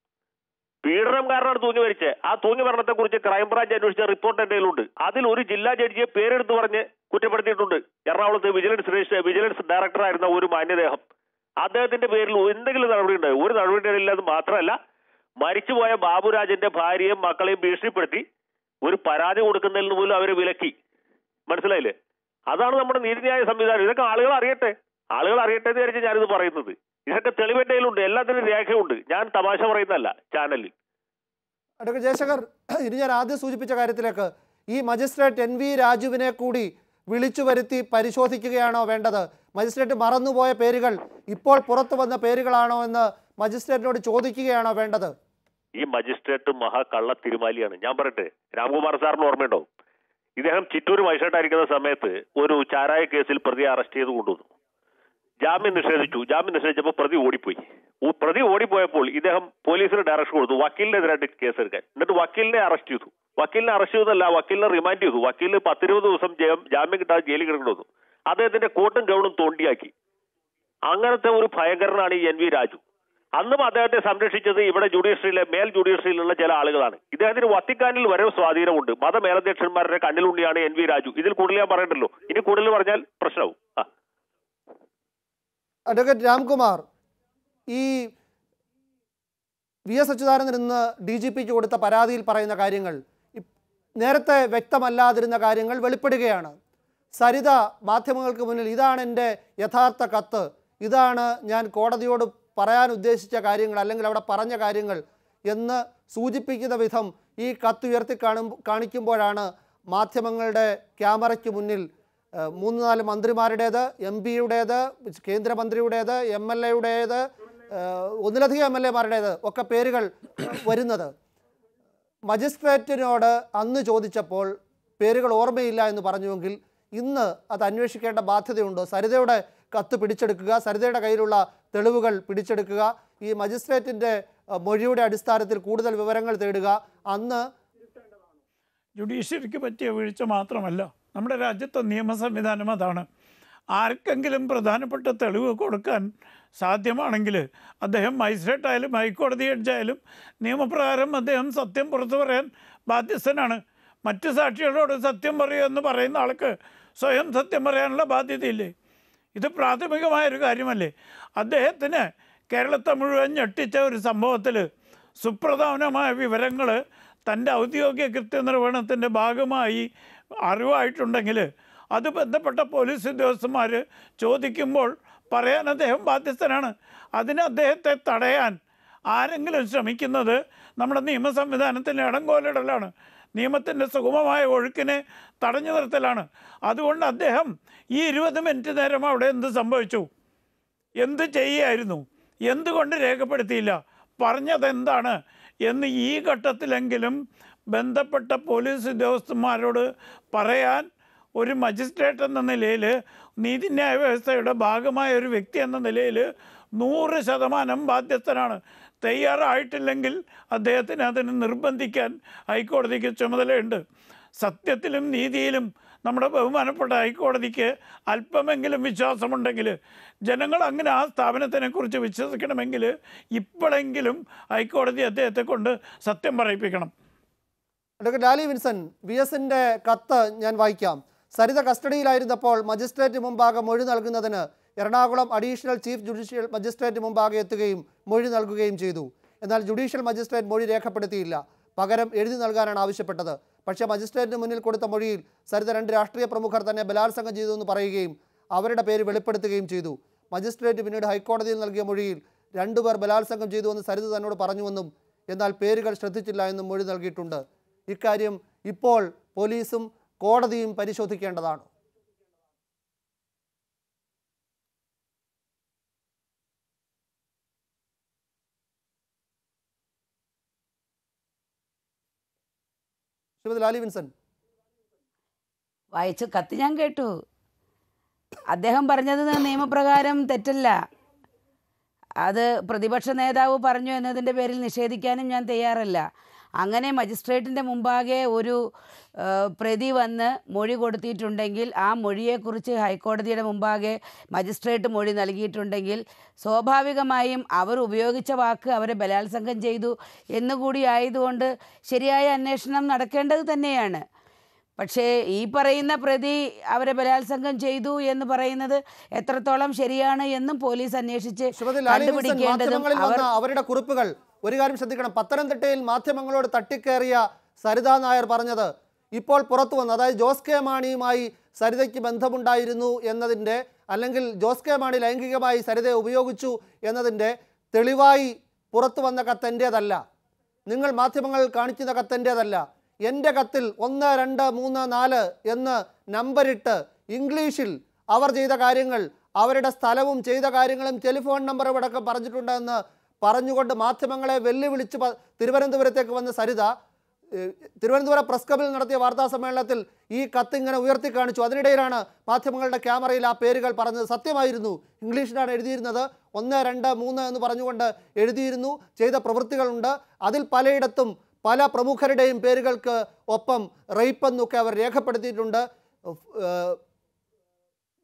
പീഡനം കാരണമാണ് തൂങ്ങി മരിച്ചത് ആ തൂങ്ങി മരണത്തെ കുറിച്ച് ക്രൈംബ്രാഞ്ച് അന്വേഷിച്ച റിപ്പോർട്ട് എന്റെ കയ്യിലുണ്ട് അതിൽ ഒരു ജില്ലാ ജഡ്ജിയെ പേരെടുത്ത് പറഞ്ഞ് കുറ്റപ്പെടുത്തിയിട്ടുണ്ട് എറണാകുളത്ത് വിജിലൻസ് രജിസ്റ്റർ വിജിലൻസ് ഡയറക്ടർ ആയിരുന്ന ഒരു മാന്യദേഹം അദ്ദേഹത്തിന്റെ പേരിൽ എന്തെങ്കിലും നടപടി ഉണ്ടായി ഒരു നടപടി ഇല്ലെന്ന് മാത്രമല്ല മരിച്ചുപോയ ബാബുരാജന്റെ ഭാര്യയും മക്കളെയും ഭീഷണിപ്പെടുത്തി ഒരു പരാതി കൊടുക്കുന്നതിൽ നിന്ന് പോലും അവരെ വിലക്കി മനസ്സിലായില്ലേ അതാണ് നമ്മുടെ നീതിന്യായ സംവിധാനം ഇതൊക്കെ ആളുകൾ അറിയട്ടെ ആളുകൾ അറിയട്ടെ എന്ന് വിചാരിച്ച് ഞാനിത് പറയുന്നത് ഇതൊക്കെ തെളിവിന്റെ കയ്യിലുണ്ട് എല്ലാത്തിനും രേഖയുണ്ട് ഞാൻ തമാശ പറയുന്നതല്ല ചാനലിൽ അഡ്വക്കേറ്റ് ജയശങ്കർ ഇനി ഞാൻ ആദ്യം സൂചിപ്പിച്ച കാര്യത്തിലേക്ക് ഈ മജിസ്ട്രേറ്റ് എൻ വി രാജുവിനെ കൂടി വിളിച്ചു വരുത്തി പരിശോധിക്കുകയാണോ വേണ്ടത് മജിസ്ട്രേറ്റ് മറന്നുപോയ പേരുകൾ ഇപ്പോൾ പുറത്തു വന്ന പേരുകളാണോ എന്ന് മജിസ്ട്രേറ്റിനോട് ചോദിക്കുകയാണോ വേണ്ടത് ഈ മജിസ്ട്രേറ്റ് മഹാ കള്ള തിരുമാലിയാണ് ഞാൻ പറയട്ടെ രാംകുമാർ സാറിന് ഓർമ്മയുണ്ടോ ഇദ്ദേഹം ചിറ്റൂർ മജിസ്ട്രേറ്റായിരിക്കുന്ന സമയത്ത് ഒരു ചാരായ കേസിൽ പ്രതിയെ അറസ്റ്റ് ചെയ്ത് കൊണ്ടുവന്നു ജാമ്യം നിഷേധിച്ചു ജാമ്യം നിഷേധിച്ചപ്പോൾ പ്രതി ഓടിപ്പോയി ഉ- പ്രതി ഓടിപ്പോയപ്പോൾ ഇദ്ദേഹം പോലീസിന് ഡയറക്ഷൻ കൊടുത്തു വക്കീലിനെതിരായിട്ട് കേസെടുക്കാൻ എന്നിട്ട് വക്കീലിനെ അറസ്റ്റ് ചെയ്തു വക്കീലിനെ അറസ്റ്റ് ചെയ്തല്ല വക്കീലിനെ റിമാൻഡ് ചെയ്തു വക്കീലിന് പത്തിരുപത് ദിവസം ജയം- ജാമ്യം കിട്ടാതെ ജയിലിൽ കിടക്കേണ്ടി വന്നു അദ്ദേഹത്തിന്റെ കോട്ടും ഗൗണും തോണ്ടിയാക്കി അങ്ങനത്തെ ഒരു ഭയങ്കരനാണ് ഈ എൻ വി രാജു അന്നും അദ്ദേഹത്തെ സംരക്ഷിച്ചത് ഇവിടെ ജുഡീഷ്യറിയിലെ മേൽ ജുഡീഷ്യറിയിലുള്ള ചില ആളുകളാണ് ഇദ്ദേഹത്തിന് വത്തിക്കാനിൽ വരെ സ്വാധീനമുണ്ട് മതമേലധ്യക്ഷന്മാരുടെ കണ്ണിലുണ്ടിയാണ് എൻ വി രാജു ഇതിൽ കൂടുതൽ ഞാൻ പറയണ്ടല്ലോ ഇനി കൂടുതൽ പറഞ്ഞാൽ പ്രശ്നവും ആ അഡ്വക്കേറ്റ് രാംകുമാർ ഈ വി എസ് അച്യുതാനന്ദൻ ഇന്ന് ഡി ജി പിക്ക് കൊടുത്ത പരാതിയിൽ പറയുന്ന കാര്യങ്ങൾ ഇപ്- നേരത്തെ വ്യക്തമല്ലാതിരുന്ന കാര്യങ്ങൾ വെളിപ്പെടുകയാണ് സരിത മാധ്യമങ്ങൾക്ക് മുന്നിൽ ഇതാണ് എൻ്റെ യഥാർത്ഥ കത്ത് ഇതാണ് ഞാൻ കോടതിയോട് പറയാൻ ഉദ്ദേശിച്ച കാര്യങ്ങൾ അല്ലെങ്കിൽ അവിടെ പറഞ്ഞ കാര്യങ്ങൾ എന്ന് സൂചിപ്പിക്കുന്ന വിധം ഈ കത്ത് ഉയർത്തി കാണും കാണിക്കുമ്പോഴാണ് മാധ്യമങ്ങളുടെ ക്യാമറയ്ക്ക് മുന്നിൽ ഏഹ്, മൂന്ന് നാല് മന്ത്രിമാരുടേത് എം പിയുടേത് കേന്ദ്രമന്ത്രിയുടേത് എം എൽ എയുടേത് ഒന്നിലധികം എം എൽ എമാരുടേത് ഒക്കെ പേരുകൾ വരുന്നത് മജിസ്ട്രേറ്റിനോട് അന്ന് ചോദിച്ചപ്പോൾ പേരുകൾ ഓർമ്മയില്ല എന്ന് പറഞ്ഞുവെങ്കിൽ ഇന്ന് അത് അന്വേഷിക്കേണ്ട ബാധ്യതയുണ്ടോ സരിതയുടെ കത്ത് പിടിച്ചെടുക്കുക സരിതയുടെ കയ്യിലുള്ള തെളിവുകൾ പിടിച്ചെടുക്കുക ഈ മജിസ്ട്രേറ്റിൻ്റെ അഹ്, മൊഴിയുടെ അടിസ്ഥാനത്തിൽ കൂടുതൽ വിവരങ്ങൾ തേടുക അന്ന് ജുഡീഷ്യറിക്ക് പറ്റിയ വീഴ്ച മാത്രമല്ല നമ്മുടെ രാജ്യത്തെ നിയമ സംവിധാനം അതാണ് ആർക്കെങ്കിലും പ്രധാനപ്പെട്ട തെളിവ് കൊടുക്കാൻ സാധ്യമാണെങ്കിൽ അദ്ദേഹം മജിസ്ട്രേറ്റ് ആയാലും ഹൈക്കോടതി ജഡ്ജായാലും നിയമപ്രകാരം അദ്ദേഹം സത്യം പുറത്തു പറയാൻ ബാധ്യസ്ഥനാണ് മറ്റ് സാക്ഷികളോട് സത്യം പറയുക എന്ന് പറയുന്ന ആൾക്ക് സ്വയം സത്യം പറയാനുള്ള ബാധ്യതയില്ലേ ഇത് പ്രാഥമികമായൊരു കാര്യമല്ലേ അദ്ദേഹത്തിന് കേരളത്തെ മുഴുവൻ ഞെട്ടിച്ച ഒരു സംഭവത്തിൽ സുപ്രധാനമായ വിവരങ്ങൾ തൻ്റെ ഔദ്യോഗിക കൃത്യനിർവഹണത്തിൻ്റെ ഭാഗമായി അറിവായിട്ടുണ്ടെങ്കിൽ അത് ബന്ധപ്പെട്ട പോലീസ് ഉദ്യോഗസ്ഥന്മാർ ചോദിക്കുമ്പോൾ പറയാൻ അദ്ദേഹം ബാധ്യസ്ഥനാണ് അതിന് അദ്ദേഹത്തെ തടയാൻ ആരെങ്കിലും ശ്രമിക്കുന്നത് നമ്മുടെ നിയമ സംവിധാനത്തിന് ഇടങ്കോലിടലാണ് നിയമത്തിൻ്റെ സുഗമമായ ഒഴുക്കിനെ തടഞ്ഞു നിർത്തലാണ് അതുകൊണ്ട് അദ്ദേഹം ഈ ഇരുപത് മിനിറ്റ് നേരം അവിടെ എന്ത് സംഭവിച്ചു എന്ത് ചെയ്യായിരുന്നു എന്തുകൊണ്ട് രേഖപ്പെടുത്തിയില്ല പറഞ്ഞത് എന്താണ് എന്ന് ഈ ഘട്ടത്തിലെങ്കിലും ബന്ധപ്പെട്ട പോലീസ് ഉദ്യോഗസ്ഥന്മാരോട് പറയാൻ ഒരു മജിസ്ട്രേറ്റ് എന്ന നിലയിൽ നീതിന്യായ വ്യവസ്ഥയുടെ ഭാഗമായ ഒരു വ്യക്തി എന്ന നിലയിൽ നൂറ് ശതമാനം ബാധ്യസ്ഥനാണ് തയ്യാറായിട്ടില്ലെങ്കിൽ അദ്ദേഹത്തിന് അതിന് നിർബന്ധിക്കാൻ ഹൈക്കോടതിക്ക് ചുമതലയുണ്ട് സത്യത്തിലും നീതിയിലും നമ്മുടെ ബഹുമാനപ്പെട്ട ഹൈക്കോടതിക്ക് അല്പമെങ്കിലും വിശ്വാസമുണ്ടെങ്കിൽ ജനങ്ങൾ അങ്ങനെ ആ സ്ഥാപനത്തിനെക്കുറിച്ച് വിശ്വസിക്കണമെങ്കിൽ ഇപ്പോഴെങ്കിലും ഹൈക്കോടതി അദ്ദേഹത്തെ കൊണ്ട് സത്യം പറയിപ്പിക്കണം അഡ്വക്കേറ്റ് ലാലി വിൻസൻ വി എസിൻ്റെ കത്ത് ഞാൻ വായിക്കാം സരിത കസ്റ്റഡിയിലായിരുന്നപ്പോൾ മജിസ്ട്രേറ്റ് മുമ്പാകെ മൊഴി നൽകുന്നതിന് Ernakulam additional chief judicial magistrate മുമ്പാകെ എത്തുകയും മൊഴി നൽകുകയും ചെയ്തു എന്നാൽ ജുഡീഷ്യൽ മജിസ്ട്രേറ്റ് മൊഴി രേഖപ്പെടുത്തിയില്ല പകരം എഴുതി നൽകാനാണ് ആവശ്യപ്പെട്ടത് പക്ഷേ മജിസ്ട്രേറ്റിന് മുന്നിൽ കൊടുത്ത മൊഴിയിൽ സരിത രണ്ട് രാഷ്ട്രീയ പ്രമുഖർ തന്നെ ബലാത്സംഗം ചെയ്തു എന്ന് പറയുകയും അവരുടെ പേര് വെളിപ്പെടുത്തുകയും ചെയ്തു മജിസ്ട്രേറ്റ് പിന്നീട് ഹൈക്കോടതിയിൽ നൽകിയ മൊഴിയിൽ രണ്ടുപേർ ബലാത്സംഗം ചെയ്തു എന്ന് സരിത തന്നോട് പറഞ്ഞുവെന്നും എന്നാൽ പേരുകൾ ശ്രദ്ധിച്ചില്ല എന്നും മൊഴി നൽകിയിട്ടുണ്ട് ഇക്കാര്യം ഇപ്പോൾ പോലീസും കോടതിയും പരിശോധിക്കേണ്ടതാണ് ശ്രീമതി ലാലി വിൻസൻ വായിച്ച കത്ത് ഞാൻ കേട്ടു അദ്ദേഹം പറഞ്ഞത് നിയമപ്രകാരം തെറ്റല്ല അത് പ്രതിപക്ഷ നേതാവ് പറഞ്ഞു എന്നതിൻ്റെ പേരിൽ നിഷേധിക്കാനും ഞാൻ തയ്യാറല്ല അങ്ങനെ മജിസ്ട്രേറ്റിൻ്റെ മുമ്പാകെ ഒരു ആ, പ്രതി വന്ന് മൊഴി കൊടുത്തിട്ടുണ്ടെങ്കിൽ ആ മൊഴിയെക്കുറിച്ച് ഹൈക്കോടതിയുടെ മുമ്പാകെ മജിസ്ട്രേറ്റ് മൊഴി നൽകിയിട്ടുണ്ടെങ്കിൽ സ്വാഭാവികമായും അവർ ഉപയോഗിച്ച വാക്ക് അവരെ ബലാത്സംഗം ചെയ്തു എന്നുകൂടി ആയതുകൊണ്ട് ശരിയായ അന്വേഷണം നടക്കേണ്ടത് തന്നെയാണ് പക്ഷേ ഈ പറയുന്ന പ്രതി അവരെ ബലാത്സംഗം ചെയ്തു എന്ന് പറയുന്നത് എത്രത്തോളം ശരിയാണ് എന്നും പോലീസ് അന്വേഷിച്ച് ശ്രീമതി ലാലി വിൻസൻ കണ്ടുപിടിക്കേണ്ടതും മാധ്യമങ്ങളിൽ അവർ വന്ന അവരുടെ കുറിപ്പുകൾ ഒരു കാര്യം ശ്രദ്ധിക്കണം പത്തനംതിട്ടയിൽ മാധ്യമങ്ങളോട് തട്ടിക്കേറിയ സരിതാ നായർ പറഞ്ഞത് ഇപ്പോൾ പുറത്തു വന്നു അതായത് ജോസ് കെ മാണിയുമായി സരിതയ്ക്ക് ബന്ധമുണ്ടായിരുന്നു എന്നതിൻ്റെ അല്ലെങ്കിൽ ജോസ് കെ മാണി ലൈംഗികമായി സരിതയെ ഉപയോഗിച്ചു എന്നതിൻ്റെ തെളിവായി പുറത്തു വന്ന കത്ത് എൻ്റേതല്ല നിങ്ങൾ മാധ്യമങ്ങൾ കാണിക്കുന്ന കത്ത് എൻ്റേതല്ല എൻ്റെ കത്തിൽ ഒന്ന് രണ്ട് മൂന്ന് നാല് എന്ന് നമ്പറിട്ട് ഇംഗ്ലീഷിൽ അവർ ചെയ്ത കാര്യങ്ങൾ അവരുടെ സ്ഥലവും ചെയ്ത കാര്യങ്ങളും ടെലിഫോൺ നമ്പറും അടക്കം പറഞ്ഞിട്ടുണ്ടെന്ന് പറഞ്ഞുകൊണ്ട് മാധ്യമങ്ങളെ വെല്ലുവിളിച്ച് പ- തിരുവനന്തപുരത്തേക്ക് വന്ന സരിത ഏഹ്, തിരുവനന്തപുരം പ്രസ് ക്ലബിൽ നടത്തിയ വാർത്താ സമ്മേളനത്തിൽ ഈ കത്ത് ഇങ്ങനെ ഉയർത്തി കാണിച്ചു അതിനിടയിലാണ് മാധ്യമങ്ങളുടെ ക്യാമറയിൽ ആ പേരുകൾ പറഞ്ഞത് സത്യമായിരുന്നു ഇംഗ്ലീഷിലാണ് എഴുതിയിരുന്നത് ഒന്ന് രണ്ട് മൂന്ന് എന്ന് പറഞ്ഞുകൊണ്ട് എഴുതിയിരുന്നു ചെയ്ത പ്രവൃത്തികളുണ്ട് അതിൽ പലയിടത്തും പല പ്രമുഖരുടെയും പേരുകൾക്ക് ഒപ്പം റേപ്പ് എന്നൊക്കെ അവർ രേഖപ്പെടുത്തിയിട്ടുണ്ട് ഏഹ്,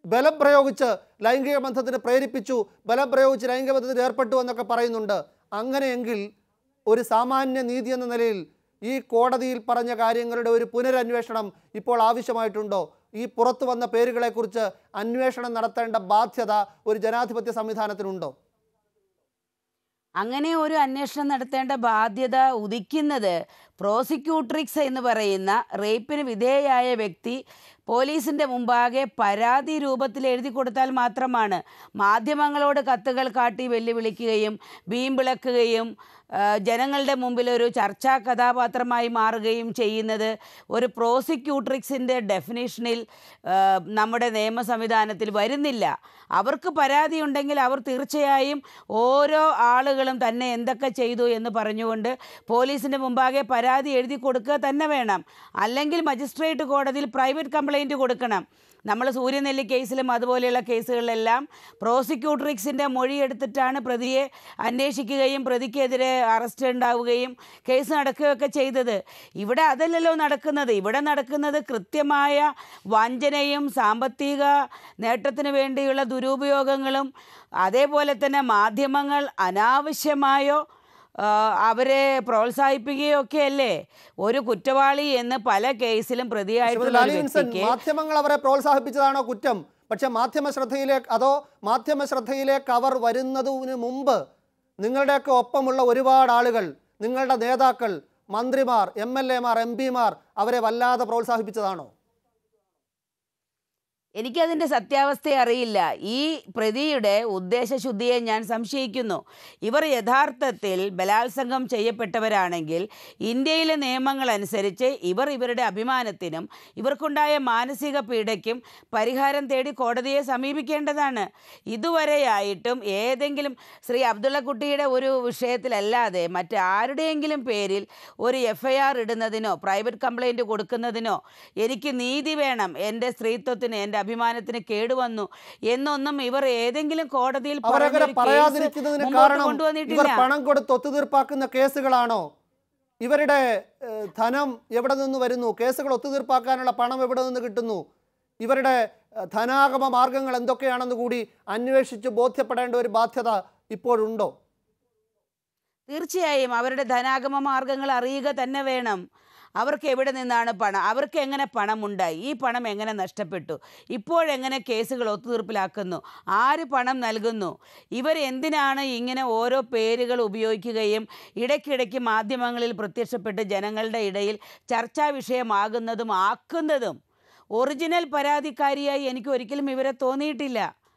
ബലം പ്രയോഗിച്ച് ലൈംഗിക ബന്ധത്തിന് പ്രേരിപ്പിച്ചു ബലം പ്രയോഗിച്ച് ലൈംഗിക ബന്ധത്തിന് ഏർപ്പെട്ടു എന്നൊക്കെ പറയുന്നുണ്ട് അങ്ങനെയെങ്കിൽ ഒരു സാമാന്യ നീതി എന്ന നിലയിൽ ഈ കോടതിയിൽ പറഞ്ഞ കാര്യങ്ങളുടെ ഒരു പുനരന്വേഷണം ഇപ്പോൾ ആവശ്യമായിട്ടുണ്ടോ ഈ പുറത്തു വന്ന പേരുകളെക്കുറിച്ച് അന്വേഷണം നടത്തേണ്ട ബാധ്യത ഒരു ജനാധിപത്യ സംവിധാനത്തിനുണ്ടോ അങ്ങനെ ഒരു അന്വേഷണം നടത്തേണ്ട ബാധ്യത ഉദിക്കുന്നത് പ്രോസിക്യൂട്രിക്സ് എന്ന് പറയുന്ന റേപ്പിന് വിധേയയായ വ്യക്തി പോലീസിൻ്റെ മുമ്പാകെ പരാതി രൂപത്തിൽ എഴുതി കൊടുത്താൽ മാത്രമാണ് മാധ്യമങ്ങളോട് കത്തുകൾ കാട്ടി വെല്ലുവിളിക്കുകയും വീമ്പിളക്കുകയും ആ, ജനങ്ങളുടെ മുമ്പിൽ ഒരു ചർച്ചാ കഥാപാത്രമായി മാറുകയും ചെയ്യുന്നത് ഒരു പ്രോസിക്യൂട്രിക്സിൻ്റെ ഡെഫിനേഷനിൽ ആ, നമ്മുടെ നിയമ സംവിധാനത്തിൽ വരുന്നില്ല അവർക്ക് പരാതി ഉണ്ടെങ്കിൽ അവർ തീർച്ചയായും ഓരോ ആളുകളും തന്നെ എന്തൊക്കെ ചെയ്തു എന്ന് പറഞ്ഞുകൊണ്ട് പോലീസിൻ്റെ മുമ്പാകെ പരാതി എഴുതി കൊടുക്കുക തന്നെ വേണം അല്ലെങ്കിൽ മജിസ്ട്രേറ്റ് കോടതിയിൽ പ്രൈവറ്റ് കംപ്ലൈൻറ്റ് കൊടുക്കണം നമ്മൾ സൂര്യനെല്ലി കേസിലും അതുപോലെയുള്ള കേസുകളിലെല്ലാം പ്രോസിക്യൂട്രിക്സിൻ്റെ മൊഴി എടുത്തിട്ടാണ് പ്രതിയെ അന്വേഷിക്കുകയും പ്രതിക്കെതിരെ അറസ്റ്റ് ഉണ്ടാവുകയും കേസ് നടക്കുകയൊക്കെ ചെയ്തത് ഇവിടെ അതല്ലല്ലോ നടക്കുന്നത് ഇവിടെ നടക്കുന്നത് കൃത്യമായ വഞ്ചനയും സാമ്പത്തിക നേട്ടത്തിന് വേണ്ടിയുള്ള ദുരുപയോഗങ്ങളും അതേപോലെ തന്നെ മാധ്യമങ്ങൾ അനാവശ്യമായോ ആ, അവരെ പ്രോത്സാഹിപ്പിക്കുകയോ ഒക്കെ അല്ലേ ഒരു കുറ്റവാളി എന്ന് പല കേസിലും ശ്രീമതി പ്രതിയായിട്ടുള്ള ഒരു ലാലി വിൻസൻ വ്യക്തിക്ക് മാധ്യമങ്ങൾ അവരെ പ്രോത്സാഹിപ്പിച്ചതാണോ കുറ്റം പക്ഷെ മാധ്യമ ശ്രദ്ധയിലേക്ക് അതോ മാധ്യമ ശ്രദ്ധയിലേക്ക് അവർ വരുന്നതിന് മുമ്പ് നിങ്ങളുടെയൊക്കെ ഒപ്പമുള്ള ഒരുപാട് ആളുകൾ നിങ്ങളുടെ നേതാക്കൾ മന്ത്രിമാർ എം എൽ എമാർ എം പിമാർ അവരെ വല്ലാതെ പ്രോത്സാഹിപ്പിച്ചതാണോ എനിക്കതിൻ്റെ സത്യാവസ്ഥ അറിയില്ല ഈ പ്രതിയുടെ ഉദ്ദേശശുദ്ധിയെ ഞാൻ സംശയിക്കുന്നു ഇവർ യഥാർത്ഥത്തിൽ ബലാത്സംഗം ചെയ്യപ്പെട്ടവരാണെങ്കിൽ ഇന്ത്യയിലെ നിയമങ്ങൾ അനുസരിച്ച് ഇവർ ഇവരുടെ അഭിമാനത്തിനും ഇവർക്കുണ്ടായ മാനസിക പീഡയ്ക്കും പരിഹാരം തേടി കോടതിയെ സമീപിക്കേണ്ടതാണ് ഇതുവരെയായിട്ടും ഏതെങ്കിലും ശ്രീ അബ്ദുള്ളക്കുട്ടിയുടെ ഒരു വിഷയത്തിലല്ലാതെ മറ്റാരുടെയെങ്കിലും പേരിൽ ഒരു എഫ് ഐ ആർ ഇടുന്നതിനോ പ്രൈവറ്റ് കംപ്ലൈൻറ്റ് കൊടുക്കുന്നതിനോ എനിക്ക് നീതി വേണം എൻ്റെ സ്ത്രീത്വത്തിന് എൻ്റെ അഭിമാനത്തിന് കേടുവന്നു എന്നൊന്നും ഇവർ ഏതെങ്കിലും കോടതിയിൽ അവരങ്ങനെ പറഞ്ഞൊരു കേസ് പറയാതിരിക്കുന്നതിന് മുമ്പോട്ട് കാരണം ഇവർ കൊണ്ടുവന്നിട്ടില്ല പണം കൊടുത്ത് ഒത്തുതീർപ്പാക്കുന്ന കേസുകളാണോ ഇവരുടെ ഏഹ്, ധനം എവിടെ നിന്ന് വരുന്നു കേസുകൾ ഒത്തുതീർപ്പാക്കാനുള്ള പണം എവിടെ നിന്ന് കിട്ടുന്നു ഇവരുടെ ഏഹ്, ധനാഗമ മാർഗങ്ങൾ എന്തൊക്കെയാണെന്ന് കൂടി അന്വേഷിച്ച് ബോധ്യപ്പെടേണ്ട ഒരു ബാധ്യത ഇപ്പോഴുണ്ടോ തീർച്ചയായും അവരുടെ ധനാഗമ മാർഗങ്ങൾ അറിയുക തന്നെ വേണം അവർക്ക് എവിടെ നിന്നാണ് പണം അവർക്ക് എങ്ങനെ പണമുണ്ടായി ഈ പണം എങ്ങനെ നഷ്ടപ്പെട്ടു ഇപ്പോഴെങ്ങനെ കേസുകൾ ഒത്തുതീർപ്പിലാക്കുന്നു ആര് പണം നൽകുന്നു ഇവർ എന്തിനാണ് ഇങ്ങനെ ഓരോ പേരുകൾ ഉപയോഗിക്കുകയും ഇടയ്ക്കിടയ്ക്ക് മാധ്യമങ്ങളിൽ പ്രത്യക്ഷപ്പെട്ട് ജനങ്ങളുടെ ഇടയിൽ ചർച്ചാ വിഷയമാകുന്നതും ആക്കുന്നതും ഒറിജിനൽ പരാതിക്കാരിയായി എനിക്ക് ഒരിക്കലും ഇവരെ തോന്നിയിട്ടില്ല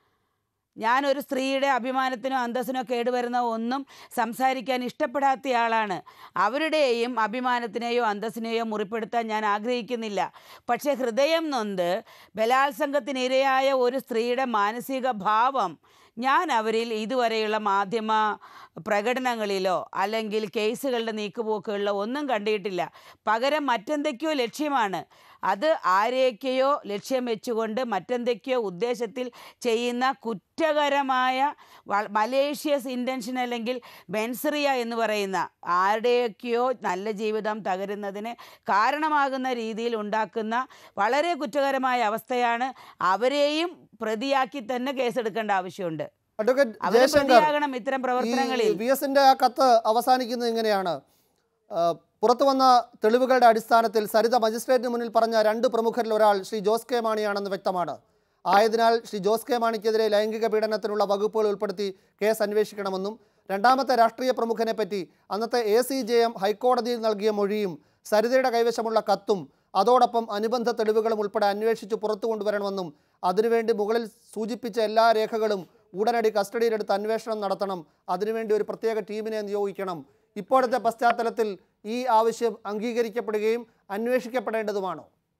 ഞാൻ ഒരു സ്ത്രീയുടെ അഭിമാനത്തിനോ അന്തസ്സിനോ കേടുവരുന്ന ഒന്നും സംസാരിക്കാൻ ഇഷ്ടപ്പെടാത്തയാളാണ് അവരുടെയും അഭിമാനത്തിനെയോ അന്തസ്സിനെയോ മുറിപ്പെടുത്താൻ ഞാൻ ആഗ്രഹിക്കുന്നില്ല പക്ഷേ ഹൃദയം നൊന്ത് ബലാത്സംഗത്തിനിരയായ ഒരു സ്ത്രീയുടെ മാനസിക ഭാവം ഞാൻ അവരിൽ ഇതുവരെയുള്ള മാധ്യമ പ്രകടനങ്ങളിലോ അല്ലെങ്കിൽ കേസുകളുടെ നീക്കുപോക്കുകളിലോ ഒന്നും കണ്ടിട്ടില്ല പകരം മറ്റെന്തൊക്കെയോ ലക്ഷ്യമാണ് അത് ആരെയൊക്കെയോ ലക്ഷ്യം വെച്ചുകൊണ്ട് മറ്റെന്തൊക്കെയോ ഉദ്ദേശത്തിൽ ചെയ്യുന്ന കുറ്റകരമായ വ- മലേഷ്യസ് ഇൻറ്റൻഷൻ അല്ലെങ്കിൽ ബെൻസറിയ എന്ന് പറയുന്ന ആരുടെയൊക്കെയോ നല്ല ജീവിതം തകരുന്നതിന് കാരണമാകുന്ന രീതിയിൽ ഉണ്ടാക്കുന്ന വളരെ കുറ്റകരമായ അവസ്ഥയാണ് അവരെയും പ്രതിയാക്കി തന്നെ കേസെടുക്കേണ്ട ആവശ്യമുണ്ട് അഡ്വക്കേറ്റ് അവർ ജയശങ്കർ പ്രതിയാകണം ഇത്തരം പ്രവർത്തനങ്ങളിൽ വി എസിന്റെ ആ കത്ത് അവസാനിക്കുന്നത് ഇങ്ങനെയാണ് ആ, പുറത്തു വന്ന തെളിവുകളുടെ അടിസ്ഥാനത്തിൽ സരിത മജിസ്ട്രേറ്റിന് മുന്നിൽ പറഞ്ഞ രണ്ട് പ്രമുഖരിൽ ഒരാൾ ശ്രീ ജോസ് കെ മാണിയാണെന്ന് വ്യക്തമാണ് ആയതിനാൽ ശ്രീ ജോസ് കെ മാണിക്കെതിരെ ലൈംഗിക പീഡനത്തിനുള്ള വകുപ്പുകൾ ഉൾപ്പെടുത്തി കേസ് അന്വേഷിക്കണമെന്നും രണ്ടാമത്തെ രാഷ്ട്രീയ പ്രമുഖനെ പറ്റി അന്നത്തെ എ സി ജെ എം ഹൈക്കോടതിയിൽ നൽകിയ മൊഴിയും സരിതയുടെ കൈവശമുള്ള കത്തും അതോടൊപ്പം അനുബന്ധ തെളിവുകളും ഉൾപ്പെടെ അന്വേഷിച്ച് പുറത്തു കൊണ്ടുവരണമെന്നും അതിനുവേണ്ടി മുകളിൽ സൂചിപ്പിച്ച എല്ലാ രേഖകളും ഉടനടി കസ്റ്റഡിയിലെടുത്ത് അന്വേഷണം നടത്തണം അതിനുവേണ്ടി ഒരു പ്രത്യേക ടീമിനെ നിയോഗിക്കണം ഇപ്പോഴത്തെ പശ്ചാത്തലത്തിൽ ഈ ആവശ്യം അംഗീകരിക്കപ്പെടുകയും അന്വേഷിക്കപ്പെടേണ്ടതുമാണോ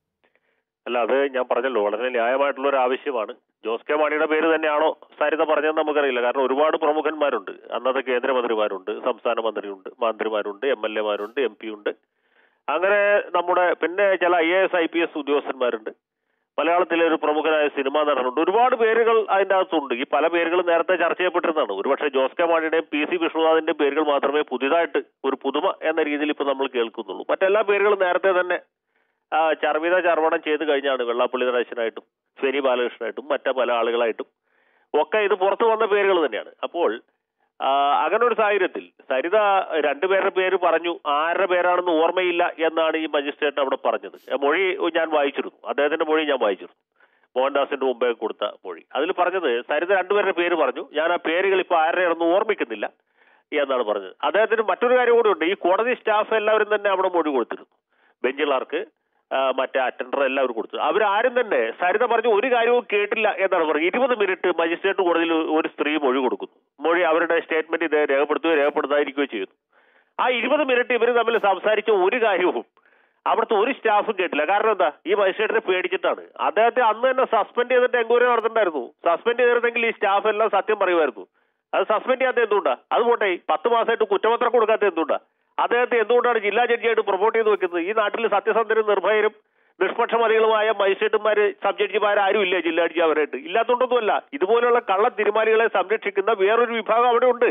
അല്ല അത് ഞാൻ പറഞ്ഞല്ലോ വളരെ ന്യായമായിട്ടുള്ള ഒരു ആവശ്യമാണ് ജോസ് കെ മാണിയുടെ പേര് തന്നെയാണോ സരിത പറഞ്ഞതെന്ന് നമുക്കറിയില്ല കാരണം ഒരുപാട് പ്രമുഖന്മാരുണ്ട് അന്നത്തെ കേന്ദ്രമന്ത്രിമാരുണ്ട് സംസ്ഥാന മന്ത്രിയുണ്ട് മന്ത്രിമാരുണ്ട് എം എൽ എമാരുണ്ട് എം പി ഉണ്ട് അങ്ങനെ നമ്മുടെ പിന്നെ ചില I A S I P S ഉദ്യോഗസ്ഥന്മാരുണ്ട് മലയാളത്തിലെ ഒരു പ്രമുഖനായ സിനിമാ നടനുണ്ട് ഒരുപാട് പേരുകൾ അതിൻ്റെ അകത്തുണ്ട് ഈ പല പേരുകളും നേരത്തെ ചർച്ച ചെയ്യപ്പെട്ടിരുന്നതാണ് ഒരുപക്ഷെ ജോസ് കെ മാണിയുടെയും പി സി വിഷ്ണുനാഥിന്റെയും പേരുകൾ മാത്രമേ പുതിയതായിട്ട് ഒരു പുതുമ എന്ന രീതിയിൽ ഇപ്പൊ നമ്മൾ കേൾക്കുന്നുള്ളൂ മറ്റെല്ലാ പേരുകളും നേരത്തെ തന്നെ ആ, ചർവിത ചർവണം ചെയ്ത് കഴിഞ്ഞാണ് വെള്ളാപ്പള്ളി നടേശനായിട്ടും ഫെനി ബാലകൃഷ്ണനായിട്ടും മറ്റു പല ആളുകളായിട്ടും ഒക്കെ ഇത് പുറത്തു വന്ന പേരുകൾ തന്നെയാണ് അപ്പോൾ ആ, അങ്ങനെ ഒരു സാഹചര്യത്തിൽ സരിത രണ്ടുപേരുടെ പേര് പറഞ്ഞു ആരുടെ പേരാണെന്ന് ഓർമ്മയില്ല എന്നാണ് ഈ മജിസ്ട്രേറ്റ് അവിടെ പറഞ്ഞത് ആ മൊഴി ഞാൻ വായിച്ചിരുന്നു അദ്ദേഹത്തിന്റെ മൊഴി ഞാൻ വായിച്ചിരുന്നു മോഹൻദാസിന്റെ മുമ്പേ കൊടുത്ത മൊഴി അതിൽ പറഞ്ഞത് സരിത രണ്ടുപേരുടെ പേര് പറഞ്ഞു ഞാൻ ആ പേരുകൾ ഇപ്പൊ ആരുടെയാണെന്ന് ഓർമ്മിക്കുന്നില്ല എന്നാണ് പറഞ്ഞത് അദ്ദേഹത്തിന് മറ്റൊരു കാര്യം കൂടി ഉണ്ട് ഈ കോടതി സ്റ്റാഫ് എല്ലാവരും തന്നെ അവിടെ മൊഴി കൊടുത്തിരുന്നു ബെഞ്ച് ക്ലാർക്ക് ആ, മറ്റേ അറ്റൻഡർ എല്ലാവരും കൊടുത്തു അവരാരും തന്നെ സരിത പറഞ്ഞു ഒരു കാര്യവും കേട്ടില്ല എന്നാണ് പറഞ്ഞത് ഇരുപത് മിനിറ്റ് മജിസ്ട്രേറ്റ് കോടതിയിൽ ഒരു സ്ത്രീ മൊഴി കൊടുക്കുന്നു മൊഴി അവരുടെ സ്റ്റേറ്റ്മെന്റ് ഇത് രേഖപ്പെടുത്തുകയോ രേഖപ്പെടുത്താതിരിക്കുകയോ ചെയ്യുന്നു ആ ഇരുപത് മിനിറ്റ് ഇവർ തമ്മിൽ സംസാരിച്ച ഒരു കാര്യവും അവിടുത്തെ ഒരു സ്റ്റാഫും കേട്ടില്ല കാരണം എന്താ ഈ മജിസ്ട്രേറ്റിനെ പേടിച്ചിട്ടാണ് അദ്ദേഹത്തെ അന്ന് തന്നെ സസ്പെൻഡ് ചെയ്തിട്ട് എൻക്വയറി നടത്തണ്ടായിരുന്നു സസ്പെൻഡ് ചെയ്തിരുന്നെങ്കിൽ ഈ സ്റ്റാഫ് എല്ലാം സത്യം പറയുമായിരുന്നു അത് സസ്പെൻഡ് ചെയ്യാത്ത എന്തുകൊണ്ടാ അത് പോട്ടെ പത്ത് മാസമായിട്ട് കുറ്റപത്രം കൊടുക്കാത്ത എന്തുകൊണ്ടാ അദ്ദേഹത്തെ എന്തുകൊണ്ടാണ് ജില്ലാ ജഡ്ജിയായിട്ട് പ്രൊമോട്ട് ചെയ്ത് വെക്കുന്നത് ഈ നാട്ടിൽ സത്യസന്ധരും നിർഭയരും നിഷ്പക്ഷമതികളുമായ മജിസ്ട്രേറ്റുമാര് സബ് ജഡ്ജിമാർ ആരും ഇല്ല ജില്ലാ ജഡ്ജി അവരായിട്ട് ഇല്ലാത്തതുകൊണ്ടൊന്നുമല്ല ഇതുപോലുള്ള കള്ള തിരുമാലികളെ സംരക്ഷിക്കുന്ന വേറൊരു വിഭാഗം അവിടെ ഉണ്ട്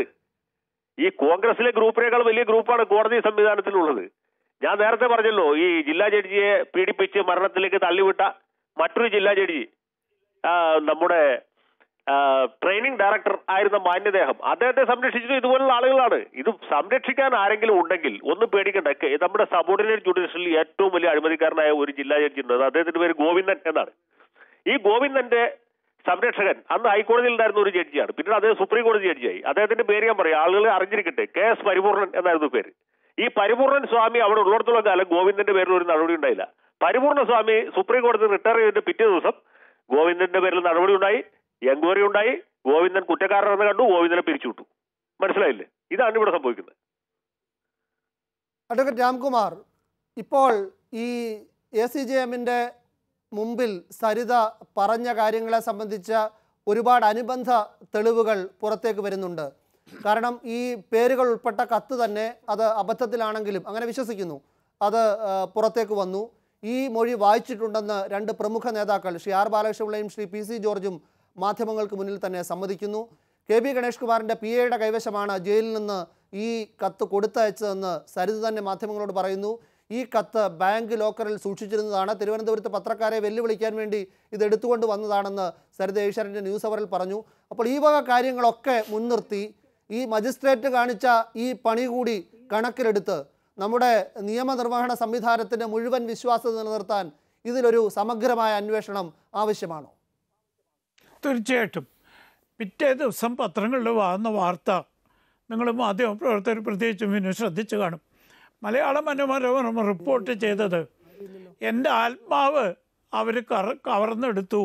ഈ കോൺഗ്രസിലെ ഗ്രൂപ്പിനേക്കാൾ വലിയ ഗ്രൂപ്പാണ് കോടതി സംവിധാനത്തിലുള്ളത് ഞാൻ നേരത്തെ പറഞ്ഞല്ലോ ഈ ജില്ലാ ജഡ്ജിയെ പീഡിപ്പിച്ച് മരണത്തിലേക്ക് തള്ളിവിട്ട മറ്റൊരു ജില്ലാ ജഡ്ജി ആ, നമ്മുടെ ട്രെയിനിങ് ഡയറക്ടർ ആയിരുന്ന മാന്യദേഹം അദ്ദേഹത്തെ സംരക്ഷിച്ചത് ഇതുപോലുള്ള ആളുകളാണ് ഇത് സംരക്ഷിക്കാൻ ആരെങ്കിലും ഉണ്ടെങ്കിൽ ഒന്നും പേടിക്കണ്ട കെ- നമ്മുടെ സബോർഡിനേറ്റ് ജുഡീഷ്യലിൽ ഏറ്റവും വലിയ അഴിമതിക്കാരനായ ഒരു ജില്ലാ ജഡ്ജി ഉണ്ട് അത് അദ്ദേഹത്തിന്റെ പേര് ഗോവിന്ദൻ എന്നാണ് ഈ ഗോവിന്ദന്റെ സംരക്ഷകൻ അന്ന് ഹൈക്കോടതിയിൽ ഉണ്ടായിരുന്ന ഒരു ജഡ്ജിയാണ് പിന്നീട് അദ്ദേഹം സുപ്രീം കോടതി ജഡ്ജിയായി അദ്ദേഹത്തിന്റെ പേര് ഞാൻ പറയാം ആളുകൾ അറിഞ്ഞിരിക്കട്ടെ കെ എസ് പരിപൂർണൻ എന്നായിരുന്നു പേര് ഈ പരിപൂർണൻ സ്വാമി അവിടെ ഉള്ളിടത്തോളം കാലം ഗോവിന്ദന്റെ പേരിൽ ഒരു നടപടി ഉണ്ടായില്ല പരിപൂർണ സ്വാമി സുപ്രീം കോടതി റിട്ടയർ ചെയ്തിട്ട് പിറ്റേ ദിവസം ഗോവിന്ദന്റെ പേരിൽ നടപടി ഉണ്ടായി എൻക്വയറി ഉണ്ടായി ഗോവിന്ദൻ കുറ്റക്കാരനെന്ന് കണ്ടു ഗോവിന്ദനെ പിരിച്ചുവിട്ടു മനസ്സിലായില്ലേ ഇതാണ് ഇവിടെ സംഭവിക്കുന്നത് അഡ്വക്കേറ്റ് രാംകുമാർ ഇപ്പോൾ ഈ എ സി ജെ എമ്മിൻ്റെ മുമ്പിൽ സരിത പറഞ്ഞ കാര്യങ്ങളെ സംബന്ധിച്ച ഒരുപാട് അനുബന്ധ തെളിവുകൾ പുറത്തേക്ക് വരുന്നുണ്ട് കാരണം ഈ പേരുകൾ ഉൾപ്പെട്ട കത്ത് തന്നെ അത് അബദ്ധത്തിലാണെങ്കിലും അങ്ങനെ വിശ്വസിക്കുന്നു അത് ആ, പുറത്തേക്ക് വന്നു ഈ മൊഴി വായിച്ചിട്ടുണ്ടെന്ന് രണ്ട് പ്രമുഖ നേതാക്കൾ ശ്രീ ആർ ബാലകൃഷ്ണപിള്ളയും ശ്രീ പി സി ജോർജും മാധ്യമങ്ങൾക്ക് മുന്നിൽ തന്നെ സമ്മതിക്കുന്നു കെ ബി ഗണേഷ് കുമാറിൻ്റെ പി എയുടെ കൈവശമാണ് ജയിലിൽ നിന്ന് ഈ കത്ത് കൊടുത്തയച്ചതെന്ന് സരിത തന്നെ മാധ്യമങ്ങളോട് പറയുന്നു ഈ കത്ത് ബാങ്ക് ലോക്കറിൽ സൂക്ഷിച്ചിരുന്നതാണ് തിരുവനന്തപുരത്ത് പത്രക്കാരെ വെല്ലുവിളിക്കാൻ വേണ്ടി ഇത് എടുത്തുകൊണ്ട് വന്നതാണെന്ന് സരിത ഏഷ്യാനെറ്റ് ന്യൂസ് അവറിൽ പറഞ്ഞു അപ്പോൾ ഈ വക കാര്യങ്ങളൊക്കെ മുൻനിർത്തി ഈ മജിസ്ട്രേറ്റ് കാണിച്ച ഈ പണി കൂടി കണക്കിലെടുത്ത് നമ്മുടെ നിയമനിർവഹണ സംവിധാനത്തിൻ്റെ മുഴുവൻ വിശ്വാസ്യത നിലനിർത്താൻ ഇതിലൊരു സമഗ്രമായ അന്വേഷണം ആവശ്യമാണോ തീർച്ചയായിട്ടും പിറ്റേ ദിവസം പത്രങ്ങളിൽ വന്ന വാർത്ത നിങ്ങൾ മാധ്യമപ്രവർത്തകർ പ്രത്യേകിച്ചും പിന്നെ ശ്രദ്ധിച്ചു കാണും മലയാള മനോരമ റിപ്പോർട്ട് ചെയ്തത് എൻ്റെ ആത്മാവ് അവർ കറ കവർന്നെടുത്തു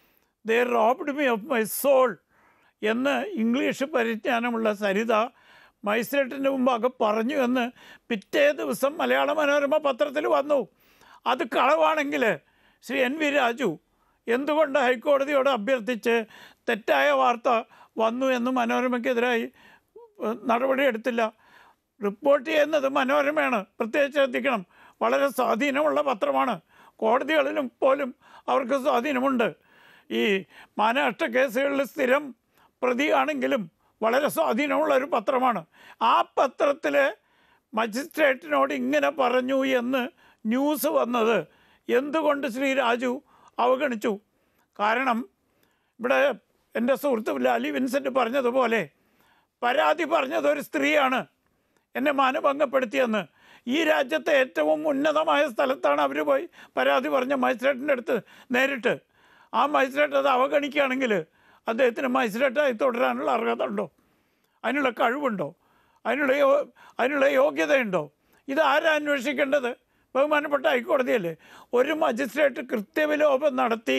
they robbed me of my soul എന്ന് ഇംഗ്ലീഷ് പരിജ്ഞാനമുള്ള സരിത മജിസ്ട്രേറ്റിൻ്റെ മുമ്പാകെ പറഞ്ഞു എന്ന് പിറ്റേ ദിവസം മലയാള മനോരമ പത്രത്തിൽ വന്നു അത് കളവാണെങ്കിൽ ശ്രീ എൻ വി രാജു എന്തുകൊണ്ട് ഹൈക്കോടതിയോട് അഭ്യർത്ഥിച്ച് തെറ്റായ വാർത്ത വന്നു എന്ന് മനോരമയ്ക്കെതിരായി ഏഹ്, നടപടിയെടുത്തില്ല റിപ്പോർട്ട് ചെയ്യുന്നത് മനോരമയാണ് പ്രത്യേകിച്ച് ശ്രദ്ധിക്കണം വളരെ സ്വാധീനമുള്ള പത്രമാണ് കോടതികളിലും പോലും അവർക്ക് സ്വാധീനമുണ്ട് ഈ മാനനഷ്ട കേസുകളിൽ സ്ഥിരം പ്രതിയാണെങ്കിലും വളരെ സ്വാധീനമുള്ള ഒരു പത്രമാണ് ആ പത്രത്തിൽ മജിസ്ട്രേറ്റിനോട് ഇങ്ങനെ പറഞ്ഞു എന്ന് ന്യൂസ് വന്നത് എന്തുകൊണ്ട് ശ്രീ രാജു അവഗണിച്ചു കാരണം ഇവിടെ എൻ്റെ സുഹൃത്ത് ലാലി വിൻസെൻ്റ് പറഞ്ഞതുപോലെ പരാതി പറഞ്ഞത് ഒരു സ്ത്രീയാണ് എന്നെ മാനഭംഗപ്പെടുത്തിയെന്ന് ഈ രാജ്യത്തെ ഏറ്റവും ഉന്നതമായ സ്ഥലത്താണ് അവർ പോയി പരാതി പറഞ്ഞ മജിസ്ട്രേറ്റിൻ്റെ അടുത്ത് നേരിട്ട് ആ മജിസ്ട്രേറ്റ് അത് അവഗണിക്കുകയാണെങ്കിൽ അദ്ദേഹത്തിന് മജിസ്ട്രേറ്റായി തുടരാനുള്ള അർഹത ഉണ്ടോ അതിനുള്ള കഴിവുണ്ടോ അതിനുള്ള യോ അതിനുള്ള യോഗ്യതയുണ്ടോ ഇത് ആരാ അന്വേഷിക്കേണ്ടത് ബഹുമാനപ്പെട്ട ഹൈക്കോടതിയല്ലേ ഒരു മജിസ്ട്രേറ്റ് കൃത്യവിലോപം നടത്തി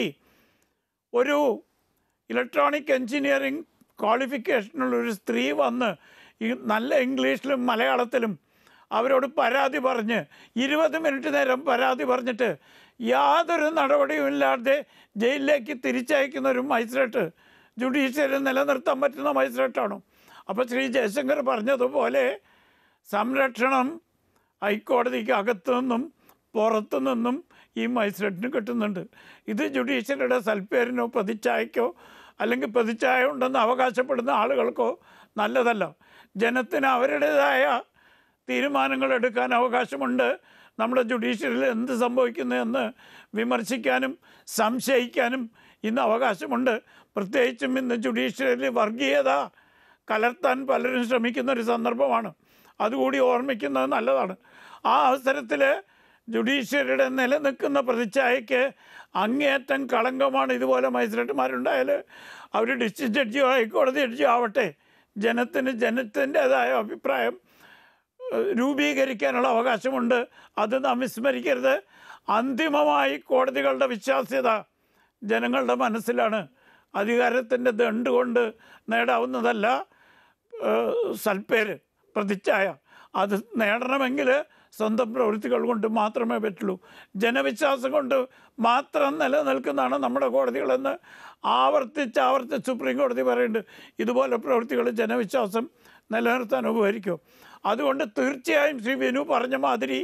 ഒരു ഇലക്ട്രോണിക് എൻജിനീയറിംഗ് ക്വാളിഫിക്കേഷനുള്ള ഒരു സ്ത്രീ വന്ന് ഈ നല്ല ഇംഗ്ലീഷിലും മലയാളത്തിലും അവരോട് പരാതി പറഞ്ഞ് ഇരുപത് മിനിറ്റ് നേരം പരാതി പറഞ്ഞിട്ട് യാതൊരു നടപടിയും ഇല്ലാതെ ജയിലിലേക്ക് തിരിച്ചയക്കുന്ന ഒരു മജിസ്ട്രേറ്റ് ജുഡീഷ്യറി നിലനിർത്താൻ പറ്റുന്ന മജിസ്ട്രേറ്റാണോ അപ്പോൾ ശ്രീ ജയശങ്കർ പറഞ്ഞതുപോലെ സംരക്ഷണം ഹൈക്കോടതിക്ക് അകത്തു നിന്നും പുറത്തു നിന്നും ഈ മജിസ്ട്രേറ്റിന് കിട്ടുന്നുണ്ട് ഇത് ജുഡീഷ്യറിയുടെ സൽപ്പേരിനോ പ്രതിച്ഛായക്കോ അല്ലെങ്കിൽ പ്രതിച്ഛായ ഉണ്ടെന്ന് അവകാശപ്പെടുന്ന ആളുകൾക്കോ നല്ലതല്ല ജനത്തിന് അവരുടേതായ തീരുമാനങ്ങൾ എടുക്കാൻ അവകാശമുണ്ട് നമ്മുടെ ജുഡീഷ്യറിയിൽ എന്ത് സംഭവിക്കുന്നു എന്ന് വിമർശിക്കാനും സംശയിക്കാനും ഇന്ന് അവകാശമുണ്ട് പ്രത്യേകിച്ചും ഇന്ന് ജുഡീഷ്യറിയിൽ വർഗീയത കലർത്താൻ പലരും ശ്രമിക്കുന്ന ഒരു സന്ദർഭമാണ് അതുകൂടി ഓർമ്മിക്കുന്നത് നല്ലതാണ് ആ അവസരത്തിൽ ജുഡീഷ്യറിയുടെ നിലനിൽക്കുന്ന പ്രതിച്ഛായയ്ക്ക് അങ്ങേയറ്റം കളങ്കമാണ് ഇതുപോലെ മജിസ്ട്രേറ്റുമാരുണ്ടായാൽ അവർ ഡിസ്ട്രിക്ട് ജഡ്ജിയോ ഹൈക്കോടതി ജഡ്ജിയോ ആവട്ടെ ജനത്തിന് ജനത്തിൻ്റെതായ അഭിപ്രായം ഏഹ്, രൂപീകരിക്കാനുള്ള അവകാശമുണ്ട് അത് നാം വിസ്മരിക്കരുത് അന്തിമമായി കോടതികളുടെ വിശ്വാസ്യത ജനങ്ങളുടെ മനസ്സിലാണ് അധികാരത്തിൻ്റെ ദണ്ട് കൊണ്ട് നേടാവുന്നതല്ല ഏഹ്, സൽപ്പേര് പ്രതിച്ഛായ അത് നേടണമെങ്കിൽ സ്വന്തം പ്രവൃത്തികൾ കൊണ്ട് മാത്രമേ പറ്റുള്ളൂ ജനവിശ്വാസം കൊണ്ട് മാത്രം നിലനിൽക്കുന്നതാണ് നമ്മുടെ കോടതികളെന്ന് ആവർത്തിച്ച് ആവർത്തിച്ച് സുപ്രീം കോടതി പറയുന്നുണ്ട് ഇതുപോലെ പ്രവൃത്തികൾ ജനവിശ്വാസം നിലനിർത്താൻ ഉപകരിക്കും അതുകൊണ്ട് തീർച്ചയായും ശ്രീ വിനു പറഞ്ഞ മാതിരി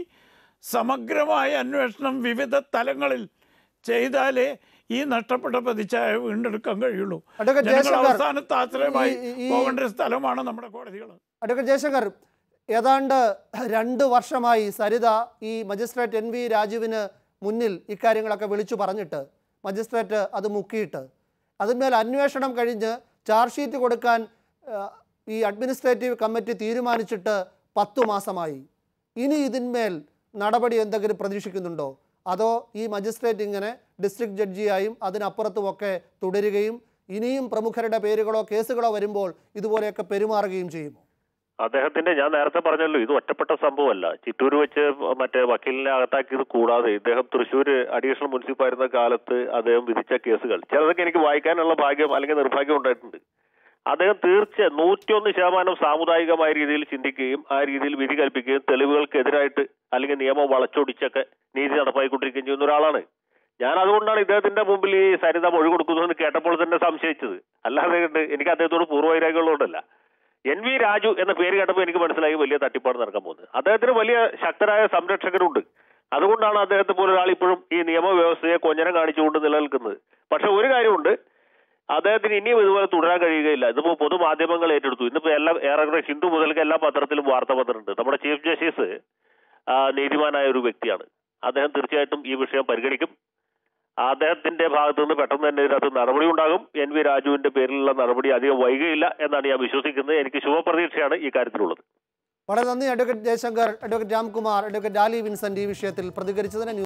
സമഗ്രമായ അന്വേഷണം വിവിധ തലങ്ങളിൽ ചെയ്താലേ ഈ നഷ്ടപ്പെട്ട പ്രതിച്ഛായ വീണ്ടെടുക്കാൻ കഴിയുള്ളൂ അഡ്വക്കേറ്റ് ജനങ്ങൾ ജയശങ്കർ, അവസാനത്തെ ആശ്രയമായി ഈ- ഈ- പോകേണ്ട ഒരു സ്ഥലമാണ് നമ്മുടെ കോടതികൾ അഡ്വക്കേറ്റ് ജയശങ്കർ ഏതാണ്ട് രണ്ട് വർഷമായി സരിത ഈ മജിസ്ട്രേറ്റ് എൻ വി രാജുവിന് മുന്നിൽ ഇക്കാര്യങ്ങളൊക്കെ വിളിച്ചു പറഞ്ഞിട്ട് മജിസ്ട്രേറ്റ് അത് മുക്കിയിട്ട് അതിന്മേൽ അന്വേഷണം കഴിഞ്ഞ് ചാർജ് ഷീറ്റ് കൊടുക്കാൻ ആ, ഈ അഡ്മിനിസ്ട്രേറ്റീവ് കമ്മിറ്റി തീരുമാനിച്ചിട്ട് പത്തു മാസമായി ഇനി ഇതിന്മേൽ നടപടി എന്തെങ്കിലും പ്രതീക്ഷിക്കുന്നുണ്ടോ അതോ ഈ മജിസ്ട്രേറ്റ് ഇങ്ങനെ ഡിസ്ട്രിക്ട് ജഡ്ജിയായും അതിനപ്പുറത്തുമൊക്കെ തുടരുകയും ഇനിയും പ്രമുഖരുടെ പേരുകളോ കേസുകളോ വരുമ്പോൾ ഇതുപോലെയൊക്കെ പെരുമാറുകയും ചെയ്യുമോ അദ്ദേഹത്തിന്റെ ഞാൻ നേരത്തെ പറഞ്ഞല്ലോ ഇത് ഒറ്റപ്പെട്ട സംഭവമല്ല ചിറ്റൂർ വെച്ച് മറ്റേ വക്കീലിനെ അകത്താക്കിയത് കൂടാതെ ഇദ്ദേഹം തൃശ്ശൂർ അഡീഷണൽ മുനിസിപ്പൽ ആയിരുന്ന കാലത്ത് അദ്ദേഹം വിധിച്ച കേസുകൾ ചിലതൊക്കെ എനിക്ക് വായിക്കാനുള്ള ഭാഗ്യം അല്ലെങ്കിൽ നിർഭാഗ്യം ഉണ്ടായിട്ടുണ്ട് അദ്ദേഹം തീർച്ച നൂറ്റിയൊന്ന് ശതമാനം സാമുദായികമായ രീതിയിൽ ചിന്തിക്കുകയും ആ രീതിയിൽ വിധി കൽപ്പിക്കുകയും തെളിവുകൾക്കെതിരായിട്ട് അല്ലെങ്കിൽ നിയമം വളച്ചൊടിച്ചൊക്കെ നീതി നടപ്പായിക്കൊണ്ടിരിക്കുകയും ചെയ്യുന്ന ഒരാളാണ് ഞാൻ അതുകൊണ്ടാണ് ഇദ്ദേഹത്തിന്റെ മുമ്പിൽ ഈ സരിത മൊഴി കൊടുക്കുന്നു എന്ന് കേട്ടപ്പോൾ തന്നെ സംശയിച്ചത് അല്ലാതെ കണ്ട് എനിക്ക് അദ്ദേഹത്തോട് പൂർവ്വവൈരാഗ്യമുള്ളതുകൊണ്ടല്ല എൻ വി രാജു എന്ന പേര് കേട്ടപ്പോൾ എനിക്ക് മനസ്സിലായി വലിയ തട്ടിപ്പാട് നടക്കാൻ പോകുന്നത് അദ്ദേഹത്തിന് വലിയ ശക്തരായ സംരക്ഷകരുണ്ട് അതുകൊണ്ടാണ് അദ്ദേഹത്തെ പോലെ ഒരാൾ ഇപ്പോഴും ഈ നിയമവ്യവസ്ഥയെ കൊഞ്ഞനം കാണിച്ചുകൊണ്ട് നിലനിൽക്കുന്നത് പക്ഷെ ഒരു കാര്യമുണ്ട് അദ്ദേഹത്തിന് ഇനിയും ഇതുപോലെ തുടരാൻ കഴിയുകയില്ല ഇതിപ്പോ പൊതുമാധ്യമങ്ങൾ ഏറ്റെടുത്തു ഇന്നിപ്പോ എല്ലാ ഏറെക്കുറെ ഹിന്ദു മുതൽക്ക് എല്ലാ പത്രത്തിലും വാർത്ത വന്നിട്ടുണ്ട് നമ്മുടെ ചീഫ് ജസ്റ്റിസ് ആ, നീതിമാനായ ഒരു വ്യക്തിയാണ് അദ്ദേഹം തീർച്ചയായിട്ടും ഈ വിഷയം പരിഗണിക്കും അദ്ദേഹത്തിന്റെ ഭാഗത്തു നിന്ന് പെട്ടെന്ന് തന്നെ ഇതിനകത്ത് നടപടി ഉണ്ടാകും എൻ വി രാജുവിന്റെ പേരിലുള്ള നടപടി അധികം വൈകുകയില്ല എന്നാണ് ഞാൻ വിശ്വസിക്കുന്നത് എനിക്ക് ശുഭപ്രതീക്ഷയാണ് ഈ കാര്യത്തിലുള്ളത് വളരെ നന്ദി advocate Jayashankar advocate Ramkumar advocate Dali Vincent ഈ വിഷയത്തിൽ പ്രതികരിച്ചതിന്